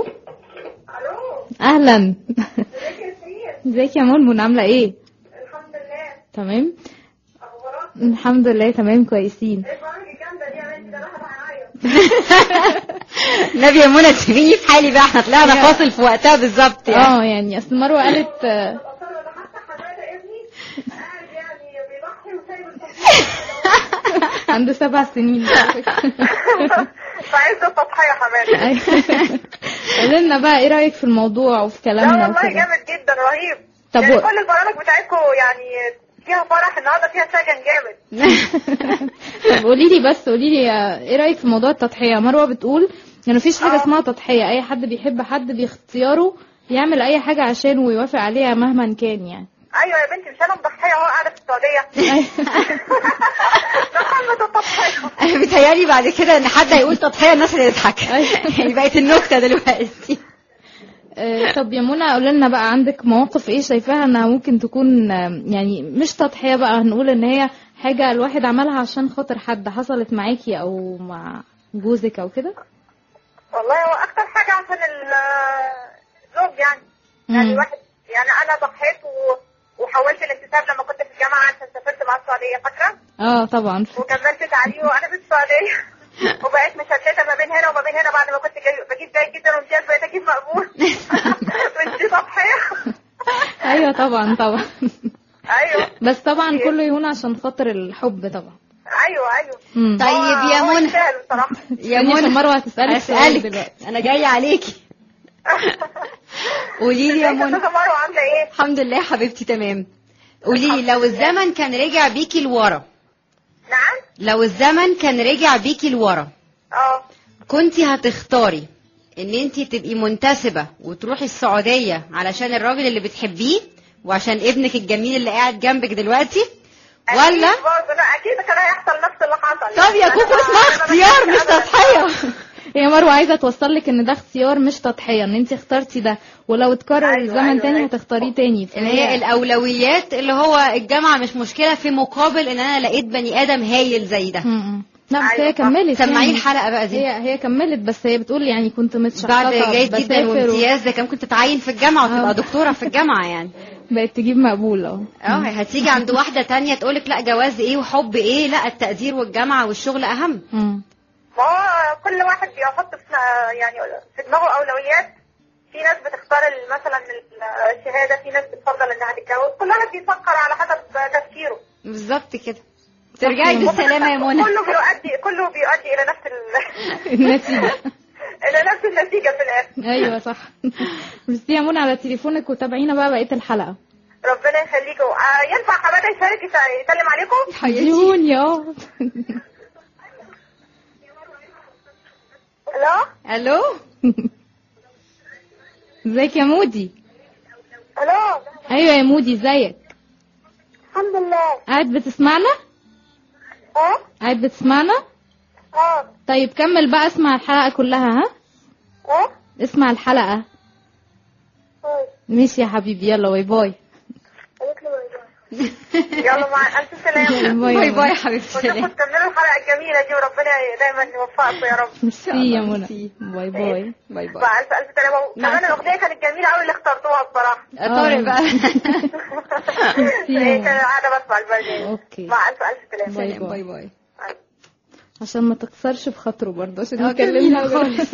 اهلا ازيك يا سير ازيك يا منمن عاملة ايه الحمد لله تمام اخبارك الحمد لله تمام كويسين ايه البرامج الجامده دي يا بنتي ده الواحد هيعيط نبي يا منى سيبيني في حالي بقى احنا طلعنا يا. فاصل في وقتها بالظبط يعني اه يعني اصل مروة قالت آه، الاطفال ولا حتى حماده ابني قاعد يعني بيضحي وسايب التضحيه عنده سبع سنين فعايز التضحيه حماده أيوة. قولي لنا بقى ايه رأيك في الموضوع وفي لا كلامنا والله وكده جامد جدا رهيب طب يعني و- كل البرامج بتاعتكم يعني فيها فرح النهارده فيها سجن جامد طب قولي لي بس قولي لي آه، ايه رايك في موضوع التضحيه مروه بتقول ان مفيش حاجه آه. اسمها تضحيه اي حد بيحب حد باختياره يعمل اي حاجه عشانه ويوافق عليها مهما كان يعني ايوه يا بنتي مش انا مضحيه اهو قاعده في السعوديه ده قمه التضحيه انا بيتهيألي بعد كده ان حد هيقول تضحيه الناس اللي تضحك يعني بقت النكته دلوقتي آه، طب يا منى قولي لنا بقى عندك مواقف ايه شايفاها انها ممكن تكون آه، يعني مش تضحيه بقى هنقول ان هي حاجه الواحد عملها عشان خاطر حد حصلت معاكي او مع جوزك او كده والله هو اكتر حاجه عشان ال- الزوج يعني يعني مم. الواحد يعني انا ضحيت و... وحولت الانتساب لما كنت في الجامعه عشان سافرت مع السعوديه فاكره اه طبعا وكملت تعليمي وانا في السعوديه وبقيت مشتته ما بين هنا وما بين هنا بعد ما كنت جاي بجيب جيد جدا وامتياز بقيت اجيب مقبول مش دي تضحيه ايوه طبعا طبعا ايوه بس طبعا كله يهون عشان خاطر الحب طبعا ايوه ايوه مم. طيب يا هو منى يستاهل بصراحه يا استني عشان منى مروه هتسالك سؤال اسالك دلوقتي انا جايه عليكي قولي لي يا ازيك يا منى استاذه مروه عامله ايه؟ الحمد لله حبيبتي تمام قولي لي لو الزمن كان رجع بيكي لورا نعم؟ لو الزمن كان رجع بيكي لورا اه كنتي هتختاري ان انتي تبقي منتسبة وتروحي السعودية علشان الراجل اللي بتحبيه وعشان ابنك الجميل اللي قاعد جنبك دلوقتي ولا أكيد برضه لا اكيد كان هيحصل نفس اللي حصل طب يا يعني كوكو أنا- اسمها أنا اختيار بحب مش أبداً. تضحية هي مروه عايزه توصل لك ان ده اختيار مش تضحيه ان انت اخترتي ده ولو اتكرر أيوة، الزمن أيوة، تاني أيوة. هتختاريه تاني اللي هي الاولويات اللي هو الجامعة مش مشكلة في مقابل ان انا لقيت بني ادم هايل زي ده م-م. لا بس أيوة، هي صح. كملت سمعين يعني. الحلقة بقى دي هي هي كملت بس هي بتقول يعني كنت متشحططه بعد جيد جدا بسافر و- وامتياز ده كان ممكن تتعين في الجامعة آه. وتبقى دكتورة في الجامعة يعني بقت تجيب مقبول اهو اه هتيجي عند واحدة تانية تقولك لا جواز ايه وحب ايه لا التقدير والجامعة والشغل اهم م. ما هو كل واحد بيحط في يعني في دماغه اولويات في ناس بتختار ال- مثلا الشهاده في ناس بتفضل انها تتجوز كل واحد بيفكر على حسب تفكيره بالظبط كده ترجعي بالسلامة يا منى كله بيؤدي كله بيؤدي الى نفس ال... النتيجه الى نفس النتيجه في الاخر ايوه صح ميرسي يا منى على تليفونك وتابعينا بقى بقيه الحلقه ربنا يخليكم آه ينفع حماده يشارك يس- يسلم عليكم جوني اه الو الو ازيك يا مودي الو ايوه يا مودي ازيك الحمد لله قاعد بتسمعنا اه قاعد بتسمعنا اه طيب كمل بقى اسمع الحلقة كلها ها اه اسمع الحلقة طيب ماشي يا حبيبي يلا باي باي قالت له باي باي. يلا مع الف سلامه باي باي يا حبيبتي وشوفوا سلام تكملوا الحلقه الجميله دي وربنا دايما يوفقكم يا رب ميرسي يا منى باي باي باي باي مع الف الف سلامه مع كمان الاغنيه كانت جميله قوي اللي اخترتوها بصراحه طارق بقى هي كانت قاعده بسمع البرنامج اوكي مع الف الف سلامه باي سلام باي باي باي عشان ما تكسرش بخاطره برضه عشان اه نكلمنا جميلة خالص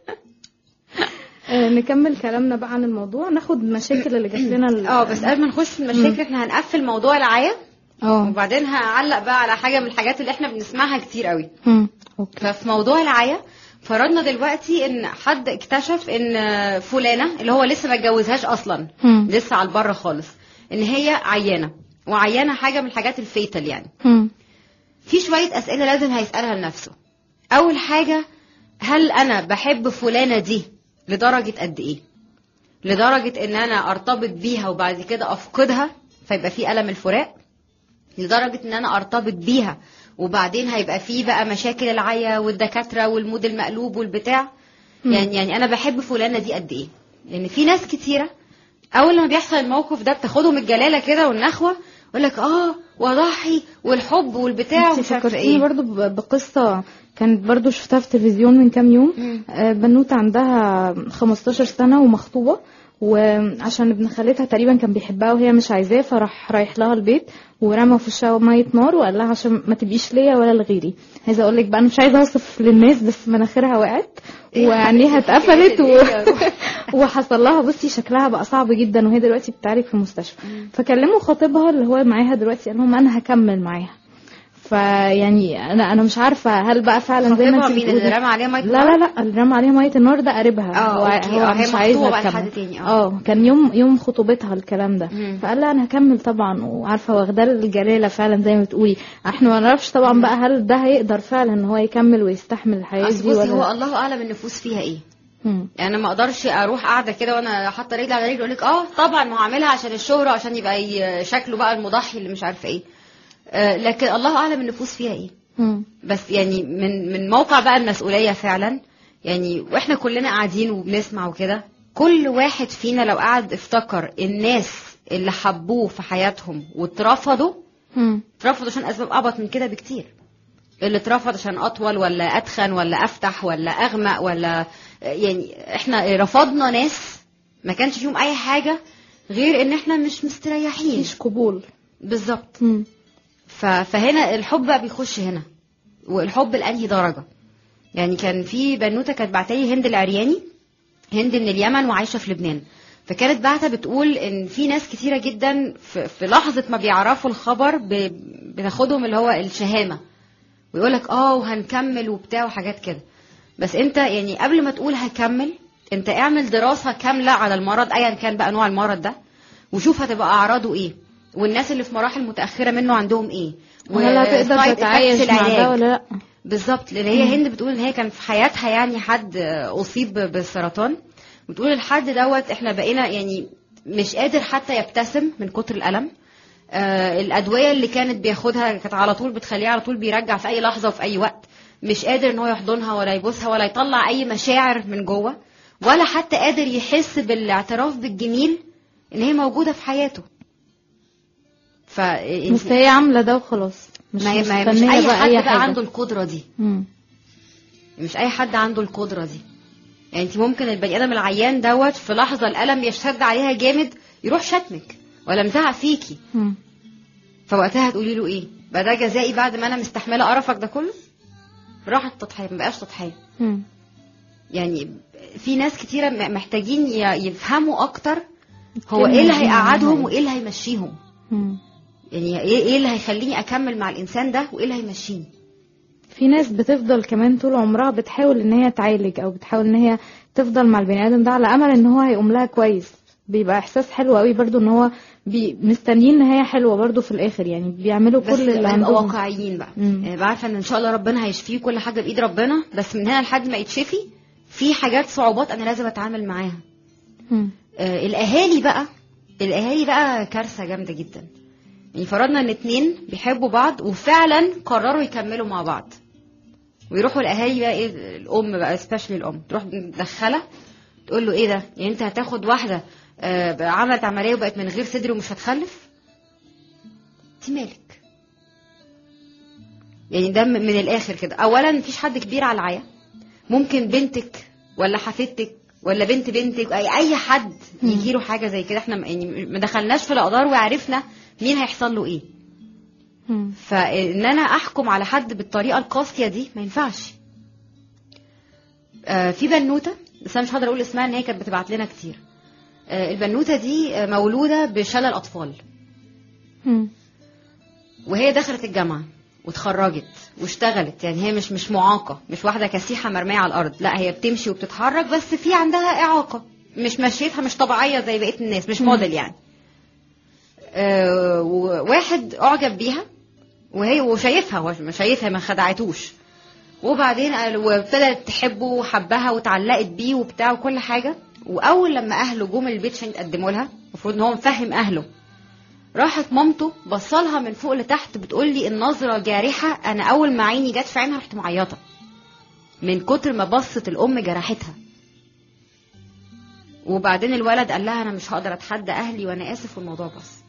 آه، نكمل كلامنا بقى عن الموضوع ناخد مشاكل اللي جات لنا ال- اه بس قبل ما نخش في المشاكل احنا هنقفل موضوع العيا اه وبعدين هعلق بقى على حاجه من الحاجات اللي احنا بنسمعها كتير قوي مم. اوكي ففي موضوع العيا فرضنا دلوقتي ان حد اكتشف ان فلانه اللي هو لسه ما اتجوزهاش اصلا مم. لسه على البر خالص ان هي عيانه وعيانه حاجه من الحاجات الفيتال يعني مم. في شويه اسئله لازم هيسالها لنفسه اول حاجه هل انا بحب فلانه دي لدرجه قد ايه لدرجه ان انا ارتبط بيها وبعد كده افقدها فيبقى في الم الفراق لدرجه ان انا ارتبط بيها وبعدين هيبقى في بقى مشاكل العيا والدكاتره والمود المقلوب والبتاع مم. يعني يعني انا بحب فلانه دي قد ايه لان في ناس كتيره اول لما بيحصل الموقف ده بتاخدهم الجلاله كده والنخوه يقول لك اه واضحي والحب والبتاع انت ومش عارفه فكرتيني ايه برضو ب- بقصة كانت برضو شفتها في التلفزيون من كام يوم مم. آه، بنوتة عندها 15 سنة ومخطوبة وعشان ابن خالتها تقريبا كان بيحبها وهي مش عايزاه فراح رايح لها البيت ورمى في وشها مية نار وقال لها عشان ما تبقيش ليا ولا لغيري عايزة اقول لك بقى انا مش عايزة اوصف للناس بس مناخيرها وقعت إيه يا وعينيها حبيبتي؟ اتقفلت و... إيه يا روح؟ وحصل لها بصي شكلها بقى صعب جدا وهي دلوقتي بتعالج في المستشفى فكلموا خطيبها اللي هو معاها دلوقتي قال لهم انا هكمل معاها فيعني انا انا مش عارفه هل بقى فعلا زي ما خطيبها انت مين اللي بتقولي رمى عليها ميه لا لا لا اللي رمى عليها ميه النار ده قريبها اه، هو, اوكي، هو اه، هي مش مخطوبة عايزها بقى تكمل لحد تاني، اه. اه كان يوم يوم خطوبتها الكلام ده مم. فقال لها انا هكمل طبعا وعارفه واخداه الجلاله فعلا زي ما بتقولي احنا ما نعرفش طبعا بقى هل ده هيقدر فعلا ان هو يكمل ويستحمل الحياه اصل دي بصي ولا هو لا. الله اعلم النفوس فيها ايه مم. يعني انا ما اقدرش اروح قاعده كده وانا حاطه رجلي على رجلي اقول لك اه طبعا ما هو عاملها عشان الشهره عشان يبقى ي- شكله بقى المضحي اللي مش عارفه ايه آه لكن الله اعلم النفوس فيها ايه مم. بس يعني من من موقع بقى المسؤوليه فعلا يعني واحنا كلنا قاعدين وبنسمع وكده كل واحد فينا لو قعد افتكر الناس اللي حبوه في حياتهم واترفضوا مم. اترفض عشان اسباب ابط من كده بكتير اللي اترفض عشان اطول ولا اتخن ولا افتح ولا اغمق ولا يعني احنا رفضنا ناس ما كانش فيهم اي حاجه غير ان احنا مش مستريحين مفيش قبول بالظبط مم. ف- فهنا الحب بقى بيخش هنا والحب لانهي درجه يعني كان في بنوته كانت بعتلي هند العرياني هند من اليمن وعايشه في لبنان فكانت بعتها بتقول ان في ناس كتيره جدا في, في لحظه ما بيعرفوا الخبر ب- بتاخدهم اللي هو الشهامه ويقول لك اه وهنكمل وبتاع وحاجات كده بس انت يعني قبل ما تقول هكمل انت اعمل دراسه كامله على المرض ايا كان بقى نوع المرض ده وشوف هتبقى اعراضه ايه والناس اللي في مراحل متاخره منه عندهم ايه وهل هتقدر side effects تتعايش مع العلاج. ده ولا لا بالظبط لان هي هند بتقول ان هي كان في حياتها يعني حد اصيب بالسرطان بتقول الحد دوت احنا بقينا يعني مش قادر حتى يبتسم من كتر الالم آه الادويه اللي كانت بياخدها كانت على طول بتخليه على طول بيرجع في اي لحظه وفي اي وقت مش قادر ان هو يحضنها ولا يبوسها ولا يطلع اي مشاعر من جوه ولا حتى قادر يحس بالاعتراف بالجميل ان هي موجوده في حياته ف بس هي عامله ده وخلاص مش ما هي ما هي مش مستنية اي بقى حد اي بقى حاجه عنده القدره دي مم. مش اي حد عنده القدره دي يعني انت ممكن البني ادم العيان دوت في لحظه الالم يشتد عليها جامد يروح شتمك ولا مزعق فيكي مم. فوقتها هتقولي له ايه بقى ده جزائي بعد ما انا مستحمله قرفك ده كله راحت تضحيه ما بقاش تضحيه مم. يعني في ناس كتيره م- محتاجين ي- يفهموا اكتر هو الكلمة ايه اللي دي هيقعدهم مهمة. وايه اللي هيمشيهم مم. يعني ايه ايه اللي هيخليني اكمل مع الانسان ده وايه اللي هيمشيني في ناس بتفضل كمان طول عمرها بتحاول ان هي تعالج او بتحاول ان هي تفضل مع البني ادم ده على امل ان هو هيقوم لها كويس بيبقى احساس حلو قوي برضو ان هو بي مستنيين نهايه حلوه برضو في الاخر يعني بيعملوا بس كل اللي نبقى عندهم واقعيين بقى مم. يعني بعرفه ان ان شاء الله ربنا هيشفيه كل حاجه بايد ربنا بس من هنا لحد ما يتشفي في حاجات صعوبات انا لازم اتعامل معاها مم. آه الاهالي بقى الاهالي بقى كارثه جامده جدا يعني فرضنا ان اتنين بيحبوا بعض وفعلا قرروا يكملوا مع بعض ويروحوا الاهالي بقى ايه الام بقى سبيشالي الام تروح مدخله تقول له ايه ده يعني انت هتاخد واحده آه بقى عملت عمليه وبقت من غير صدر ومش هتخلف انت مالك يعني ده من الاخر كده اولا مفيش حد كبير على العيا ممكن بنتك ولا حفيدتك ولا بنت بنتك اي اي حد يجي له حاجه زي كده احنا م- يعني ما دخلناش في الاقدار وعرفنا مين هيحصل له ايه مم. فان انا احكم على حد بالطريقه القاسيه دي ما ينفعش آه، في بنوته بس انا مش هقدر اقول اسمها ان هي كانت بتبعت لنا كتير آه، البنوته دي آه، مولوده بشلل اطفال مم. وهي دخلت الجامعه واتخرجت واشتغلت يعني هي مش مش معاقه مش واحده كسيحه مرميه على الارض لا هي بتمشي وبتتحرك بس في عندها اعاقه مش مشيتها مش طبيعيه زي بقيه الناس مش موديل يعني آه، وواحد اعجب بيها وهي وشايفها هو مش شايفها ما خدعتوش وبعدين قال- وابتدت تحبه وحبها واتعلقت بيه وبتاع وكل حاجه واول لما اهله جم البيت عشان يتقدموا لها المفروض ان هو مفهم اهله راحت مامته بصلها من فوق لتحت بتقول لي النظره جارحه انا اول ما عيني جت في عينها رحت معيطه من كتر ما بصت الام جرحتها وبعدين الولد قال لها انا مش هقدر اتحدى اهلي وانا اسف والموضوع بس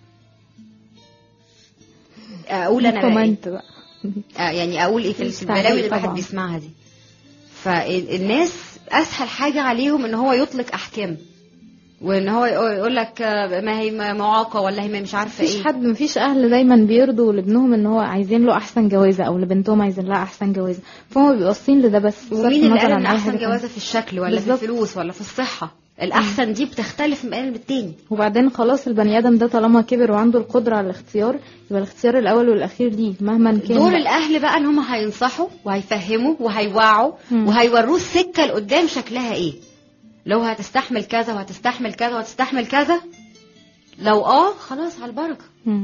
اقول انا بقى إيه؟ كومنت بقى آه، يعني اقول ايه في مش في البلاوي اللي تعليق الواحد طبعا. بيسمعها دي فالناس اسهل حاجه عليهم ان هو يطلق احكام وان هو يقول لك آه، ما هي معاقه ولا هي مش عارفه مفيش ايه حد مفيش اهل دايما بيرضوا لابنهم ان هو عايزين له احسن جوازه او لبنتهم عايزين لها احسن جوازه فهم بيبقوا باصين لده بس بصرف ومين اللي النظر قال عن ان أي احسن حاجة جوازه تانية. في الشكل ولا بالظبط. في الفلوس ولا في الصحه الاحسن دي بتختلف من بين التاني وبعدين خلاص البني ادم ده طالما كبر وعنده القدره على الاختيار يبقى الاختيار الاول والاخير ليه مهما كان دور بقى. الاهل بقى ان هم هينصحوا وهيفهموا وهيوعوا مم. وهيوروه السكه لقدام شكلها ايه لو هتستحمل كذا وهتستحمل كذا وهتستحمل كذا لو اه خلاص على البركه مم.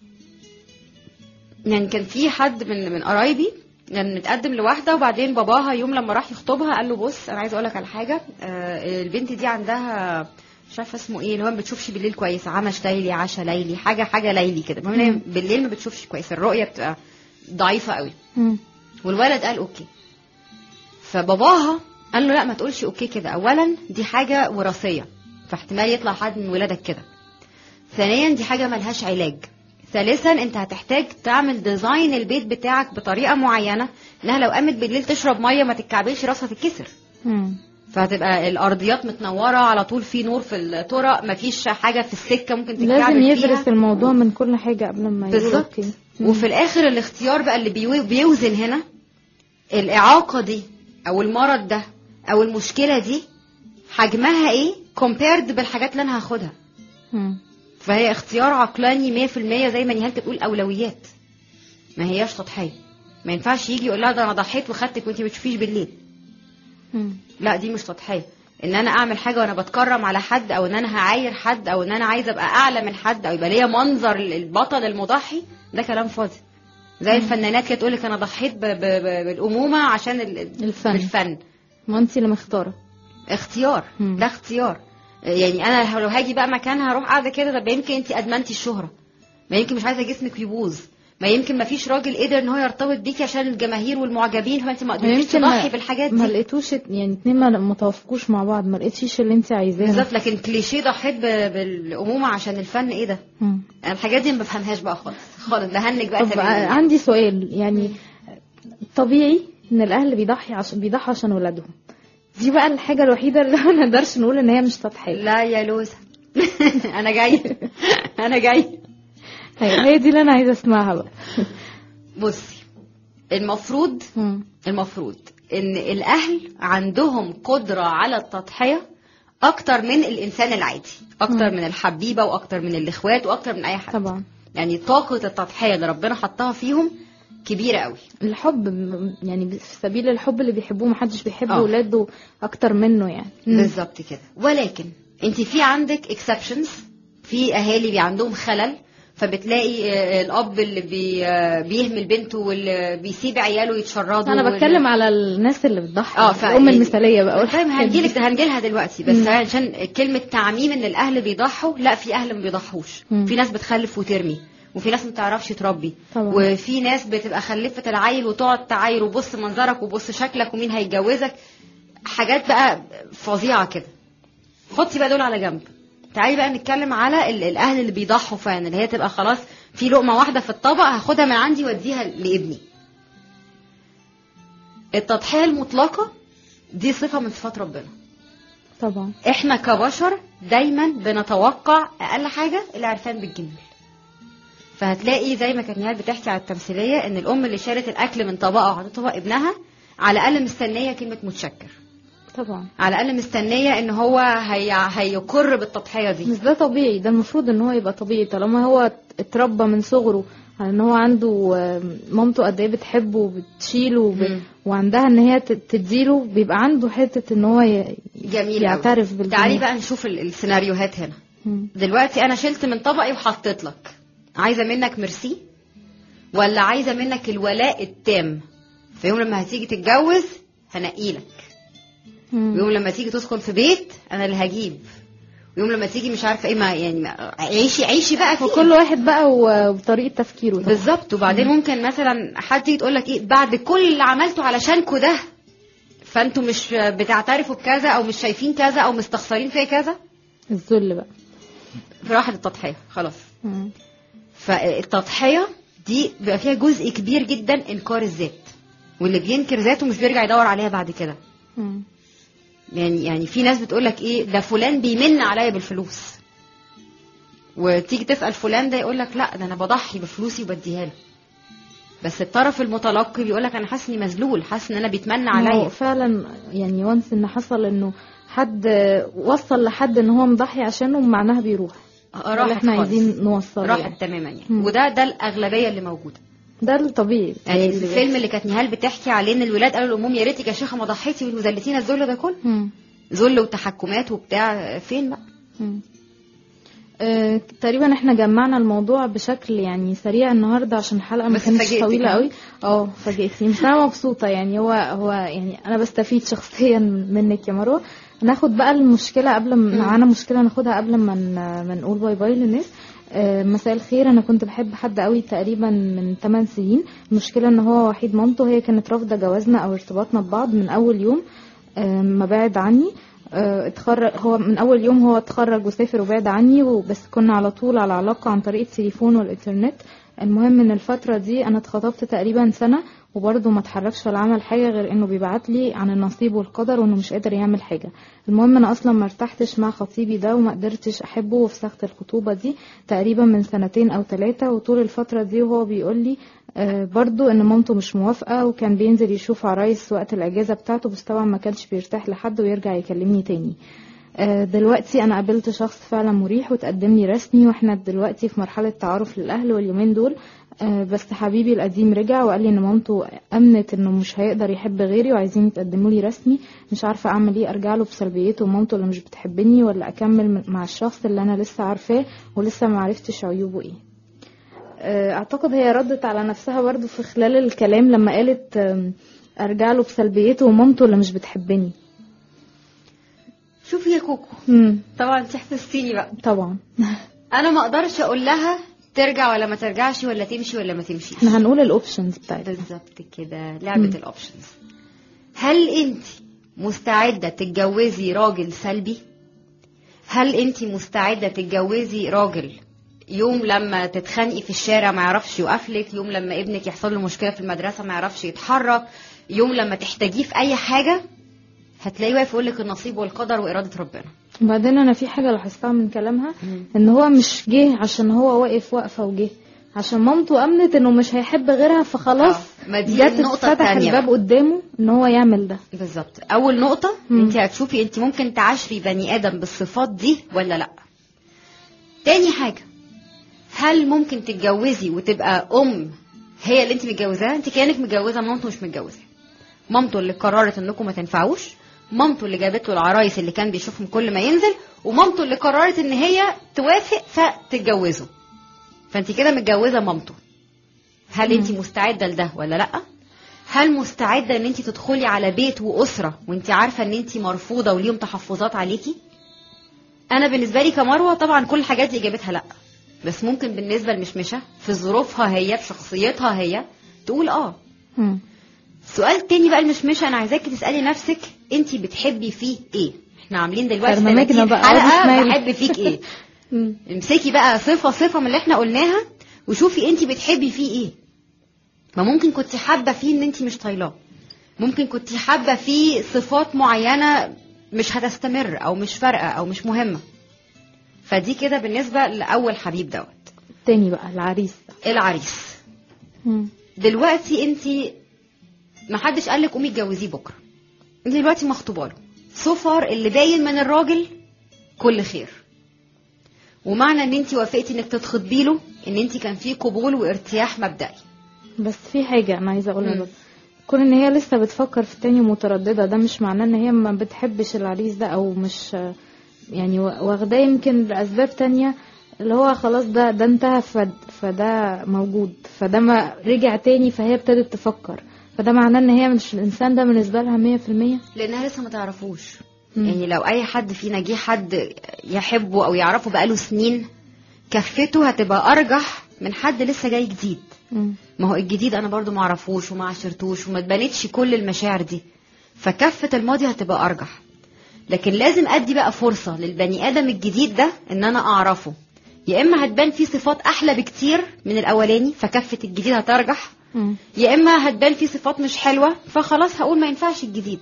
يعني كان في حد من من قرايبي كان متقدم لواحده وبعدين باباها يوم لما راح يخطبها قال له بص انا عايز اقول لك على حاجه آه، البنت دي عندها مش عارفه اسمه ايه اللي هو ما بتشوفش بالليل كويس عمش ليلي عشا ليلي حاجه حاجه ليلي كده المهم إن هي بالليل ما بتشوفش كويس الرؤيه بتبقى ضعيفه قوي مم. والولد قال اوكي فباباها قال له لا ما تقولش اوكي كده اولا دي حاجه وراثيه فاحتمال يطلع حد من ولادك كده ثانيا دي حاجه ملهاش علاج ثالثا انت هتحتاج تعمل ديزاين البيت بتاعك بطريقه معينه انها لو قامت بالليل تشرب ميه ما تتكعبلش راسها تتكسر مم. فهتبقى الارضيات متنوره على طول في نور في الطرق مفيش حاجه في السكه ممكن تتكعبل لازم فيها. يدرس الموضوع من كل حاجه قبل ما يقول بالظبط اوكي مم. وفي الاخر الاختيار بقى اللي بيو- بيوزن هنا الاعاقه دي او المرض ده او المشكله دي حجمها ايه كومبيرد بالحاجات اللي انا هاخدها مم. فهي اختيار عقلاني 100% زي ما نهال بتقول اولويات ما هياش تضحيه ما ينفعش يجي يقول لها ده انا ضحيت وخدتك وانت ما بتشوفيش بالليل مم. لا دي مش تضحيه ان انا اعمل حاجه وانا بتكرم على حد او ان انا هعاير حد او ان انا عايزه ابقى اعلى من حد او يبقى ليا منظر البطل المضحي ده كلام فاضي زي الفنانات كده تقول لك انا ضحيت ب- ب- ب- بالامومه عشان ال- الفن. الفن ما انت اللي مختاره اختيار مم. ده اختيار يعني انا لو هاجي بقى مكانها هروح قاعده كده طب يمكن انت ادمنتي الشهره ما يمكن مش عايزه جسمك يبوظ ما يمكن ما فيش راجل قدر ان هو يرتبط بيكي عشان الجماهير والمعجبين فانت ما قدرتيش يمكن تضحي ما- بالحاجات ما دي لقيتوش يعني اتنين ما متوافقوش مع بعض ما لقيتيش اللي انت عايزاه بالظبط لكن كليشيه ضحيت ب- بالامومه عشان الفن ايه ده مم. أنا الحاجات دي ما بفهمهاش بقى خالص خالص بهنج بقى طب تماما عندي سؤال يعني طبيعي ان الاهل بيضحي عشان بيضحوا عشان ولادهم دي بقى الحاجه الوحيده اللي ما نقدرش نقول ان هي مش تضحيه لا يا لوزة انا جاي انا جاي هي هي دي اللي انا عايزه اسمعها بقى بصي المفروض مم. المفروض ان الاهل عندهم قدرة على التضحية اكتر من الانسان العادي اكتر مم. من الحبيبة واكتر من الاخوات واكتر من اي حد طبعا يعني طاقة التضحية اللي ربنا حطها فيهم كبيرة قوي الحب م- يعني في سبيل الحب اللي بيحبوه محدش بيحب آه. ولاده اكتر منه يعني مم. بالظبط كده ولكن انت في عندك exceptions في اهالي بي عندهم خلل فبتلاقي آه، الاب اللي بي آه، بيهمل بنته واللي بيسيب عياله يتشردوا انا وال- بتكلم على الناس اللي بتضحي اه ف- الام المثاليه بقى طيب هنجيلك ده هنجيلها دلوقتي بس مم. عشان كلمه تعميم ان الاهل بيضحوا لا في اهل ما بيضحوش مم. في ناس بتخلف وترمي وفي ناس ما بتعرفش تربي طبعا. وفي ناس بتبقى خلفت العيل وتقعد تعاير وبص منظرك وبص شكلك ومين هيتجوزك حاجات بقى فظيعه كده حطي بقى دول على جنب تعالي بقى نتكلم على ال- الاهل اللي بيضحوا فعلا اللي هي تبقى خلاص في لقمه واحده في الطبق هاخدها من عندي واديها لابني التضحيه المطلقه دي صفه من صفات ربنا طبعا احنا كبشر دايما بنتوقع اقل حاجه العرفان بالجميل فهتلاقي زي ما كانت نهاد بتحكي على التمثيليه ان الام اللي شالت الاكل من طبقها وحطته طبق ابنها على الاقل مستنيه كلمه متشكر طبعا على الاقل مستنيه ان هو هي... هيقر بالتضحيه دي بس ده طبيعي ده المفروض ان هو يبقى طبيعي طالما هو اتربى من صغره على ان هو عنده آم، مامته قد ايه بتحبه وبتشيله وب... مم. وعندها ان هي ت- تديله بيبقى عنده حته ان هو ي... جميل أوي. يعترف بالجميل تعالي بقى نشوف ال- السيناريوهات هنا مم. دلوقتي انا شلت من طبقي وحطيت لك عايزه منك ميرسي ولا عايزه منك الولاء التام في يوم لما هتيجي تتجوز هنقيلك مم. ويوم لما تيجي تسكن في بيت انا اللي هجيب ويوم لما تيجي مش عارفه ايه ما يعني ما عيشي عيشي بقى فيه وكل واحد بقى و- وبطريقه تفكيره طبعا. بالظبط وبعدين ممكن مثلا حد تيجي تقول لك ايه بعد كل اللي عملته علشانكوا ده فانتوا مش بتعترفوا بكذا او مش شايفين كذا او مستخسرين فيا كذا الذل بقى راحت التضحيه خلاص مم. فالتضحيه دي بيبقى فيها جزء كبير جدا انكار الذات واللي بينكر ذاته مش بيرجع يدور عليها بعد كده مم. يعني يعني في ناس بتقول لك ايه ده فلان بيمن عليا بالفلوس وتيجي تسال فلان ده يقول لك لا ده انا بضحي بفلوسي وبديها له بس الطرف المتلقي بيقول لك انا حاسس اني مذلول حاسس ان انا بيتمنى ما هو عليا فعلا يعني وانس ان حصل انه حد وصل لحد ان هو مضحي عشانه معناها بيروح ده اللي راحت احنا خالص. عايزين نوصله يعني. راحت تماما يعني مم. وده ده الاغلبيه اللي موجوده ده الطبيعي يعني اللي الفيلم اللي كانت نهال بتحكي عليه ان الولاد قالوا للاموم يا ريتك يا شيخه ما ضحيتي والمذلتين الذل ده كله مم. ذل وتحكمات وبتاع فين بقى مم. آه، تقريبا احنا جمعنا الموضوع بشكل يعني سريع النهارده عشان الحلقه ما بس كانتش فاجئتك، طويله ها؟ قوي اه فاجئتني بس انا مبسوطه يعني هو هو يعني انا بستفيد شخصيا منك يا مروه ناخد بقى المشكله قبل ما معانا مشكله ناخدها قبل ما ن- ما نقول باي باي للناس آه، مساء الخير انا كنت بحب حد قوي تقريبا من 8 سنين المشكله ان هو وحيد مامته هي كانت رافضه جوازنا او ارتباطنا ببعض من اول يوم آه، ما بعد عني آه، اتخرج هو من اول يوم هو اتخرج وسافر وبعد عني وبس كنا على طول على علاقه عن طريق التليفون والانترنت المهم ان الفتره دي انا اتخطبت تقريبا سنه وبرضه ما اتحركش ولا عمل حاجه غير انه بيبعت لي عن النصيب والقدر وانه مش قادر يعمل حاجه المهم انا اصلا ما ارتحتش مع خطيبي ده وما قدرتش احبه وفسخت الخطوبه دي تقريبا من سنتين او ثلاثه وطول الفتره دي وهو بيقول لي آه، برضو ان مامته مش موافقه وكان بينزل يشوف عرايس وقت الاجازه بتاعته بس طبعا ما كانش بيرتاح لحد ويرجع يكلمني تاني آه، دلوقتي انا قابلت شخص فعلا مريح وتقدم لي رسمي واحنا دلوقتي في مرحله تعارف للاهل واليومين دول آه، بس حبيبي القديم رجع وقال لي ان مامته امنت انه مش هيقدر يحب غيري وعايزين يتقدموا لي رسمي مش عارفه اعمل ايه ارجع له بسلبيته ومامته اللي مش بتحبني ولا اكمل م- مع الشخص اللي انا لسه عارفاه ولسه ما عرفتش عيوبه ايه آه، اعتقد هي ردت على نفسها برضو في خلال الكلام لما قالت آم، ارجع له بسلبيته ومامته اللي مش بتحبني شوفي يا كوكو مم. طبعا انت حفظتيني بقى طبعا انا ما اقدرش اقول لها ترجع ولا ما ترجعش ولا تمشي ولا ما تمشيش احنا هنقول الاوبشنز بتاعتنا بالظبط كده لعبه الاوبشنز هل انت مستعده تتجوزي راجل سلبي هل انت مستعده تتجوزي راجل يوم لما تتخانقي في الشارع ما يعرفش يوقفلك يوم لما ابنك يحصل له مشكله في المدرسه ما يعرفش يتحرك يوم لما تحتاجيه في اي حاجه هتلاقيه واقف يقول لك النصيب والقدر واراده ربنا وبعدين انا في حاجه لاحظتها من كلامها ان هو مش جه عشان هو واقف واقفه وجه عشان مامته امنت انه مش هيحب غيرها فخلاص آه، ما دي جت النقطة اتفتح التانية الباب بقى. قدامه ان هو يعمل ده بالظبط اول نقطه مم. انت هتشوفي انت ممكن تعاشري بني ادم بالصفات دي ولا لا تاني حاجه هل ممكن تتجوزي وتبقى ام هي اللي انت متجوزاها انت كانك متجوزه مامته مش متجوزه مامته اللي قررت انكم ما تنفعوش مامته اللي جابت له العرايس اللي كان بيشوفهم كل ما ينزل ومامته اللي قررت ان هي توافق فتتجوزوا فانت كده متجوزه مامته هل انت مستعده لده ولا لا هل مستعده ان انت تدخلي على بيت واسره وانت عارفه ان انت مرفوضه وليهم تحفظات عليكي انا بالنسبه لي كمروه طبعا كل الحاجات دي اجابتها لا بس ممكن بالنسبه لمشمشه في ظروفها هي في شخصيتها هي تقول اه مم. سؤال تاني بقى المشمشه انا عايزاكي تسالي نفسك انت بتحبي فيه ايه احنا عاملين دلوقتي برنامجنا 30 بقى، حلقه اسمعي. بحب فيك ايه مم. امسكي بقى صفه صفه من اللي احنا قلناها وشوفي انت بتحبي فيه ايه ما ممكن كنت حابه فيه ان انت مش طايلاه ممكن كنت حابه فيه صفات معينه مش هتستمر او مش فارقه او مش مهمه فدي كده بالنسبه لاول حبيب دوت تاني بقى العريس العريس مم. دلوقتي انت ما حدش قال لك قومي اتجوزيه بكره انت دلوقتي مخطوبه له صفر اللي باين من الراجل كل خير ومعنى ان انت وافقتي انك تتخطبي له ان انت كان في قبول وارتياح مبدئي بس في حاجة أنا عايزة أقولها مم. بس كون إن هي لسه بتفكر في التاني مترددة ده مش معناه إن هي ما بتحبش العريس ده أو مش يعني واخداه يمكن لأسباب تانية اللي هو خلاص ده ده انتهى فد- فده موجود فده ما رجع تاني فهي ابتدت تفكر فده معناه ان هي مش الانسان ده بالنسبه لها مية في المية لانها لسه ما تعرفوش مم. يعني لو اي حد فينا جه حد يحبه او يعرفه بقاله سنين كفته هتبقى ارجح من حد لسه جاي جديد مم. ما هو الجديد انا برضو ما اعرفوش وما عشرتوش وما اتبنتش كل المشاعر دي فكفة الماضي هتبقى ارجح لكن لازم ادي بقى فرصة للبني ادم الجديد ده ان انا اعرفه يا اما هتبان فيه صفات احلى بكتير من الاولاني فكفة الجديد هترجح مم. يا اما هتبان فيه صفات مش حلوة فخلاص هقول ما ينفعش الجديد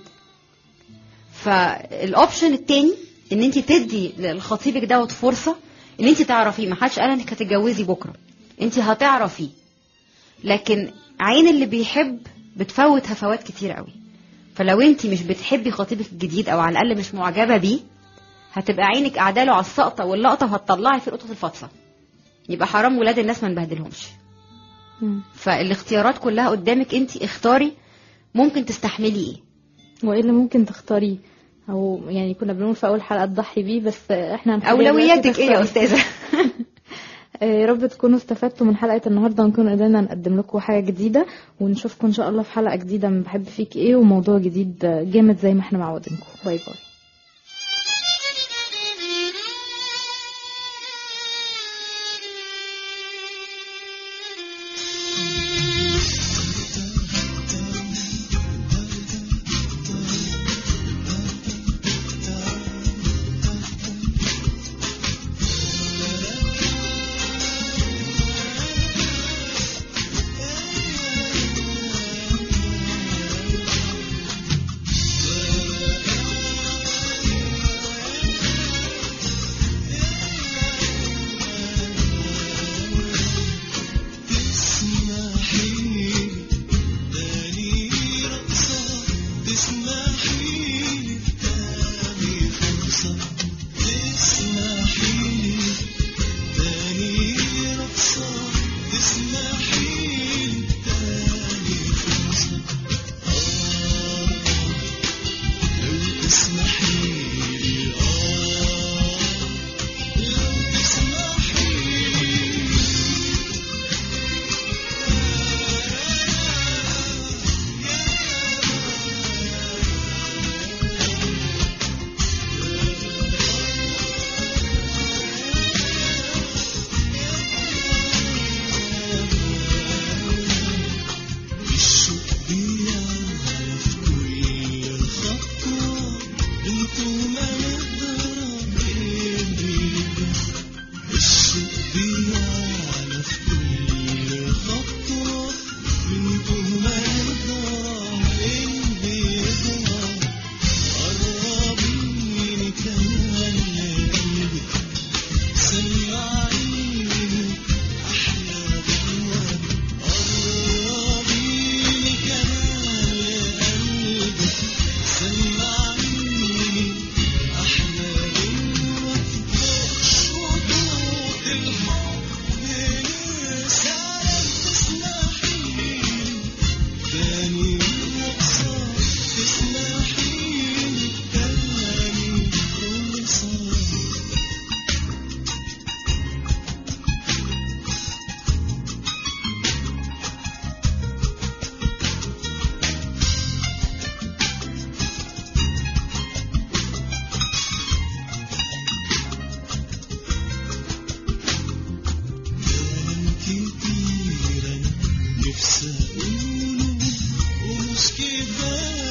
فالاوبشن التاني ان انت تدي لخطيبك دوت فرصة ان انت تعرفيه ما حدش قال انك هتتجوزي بكرة انت هتعرفيه لكن عين اللي بيحب بتفوت هفوات كتير قوي فلو انت مش بتحبي خطيبك الجديد او على الاقل مش معجبه بيه هتبقى عينك قاعده له على السقطه واللقطه وهتطلعي في القطط الفاطسه يبقى حرام ولاد الناس ما نبهدلهمش مم. فالاختيارات كلها قدامك انت اختاري ممكن تستحملي ايه وايه اللي ممكن تختاريه او يعني كنا بنقول في اول حلقه تضحي بيه بس احنا هنخليها اولوياتك دلوقتي ايه يا تختاري. استاذه آه، يا رب تكونوا استفدتوا من حلقه النهارده ونكون قدرنا نقدم لكم حاجه جديده ونشوفكم ان شاء الله في حلقه جديده من بحب فيك ايه وموضوع جديد آه، جامد زي ما احنا معودينكم باي باي يبان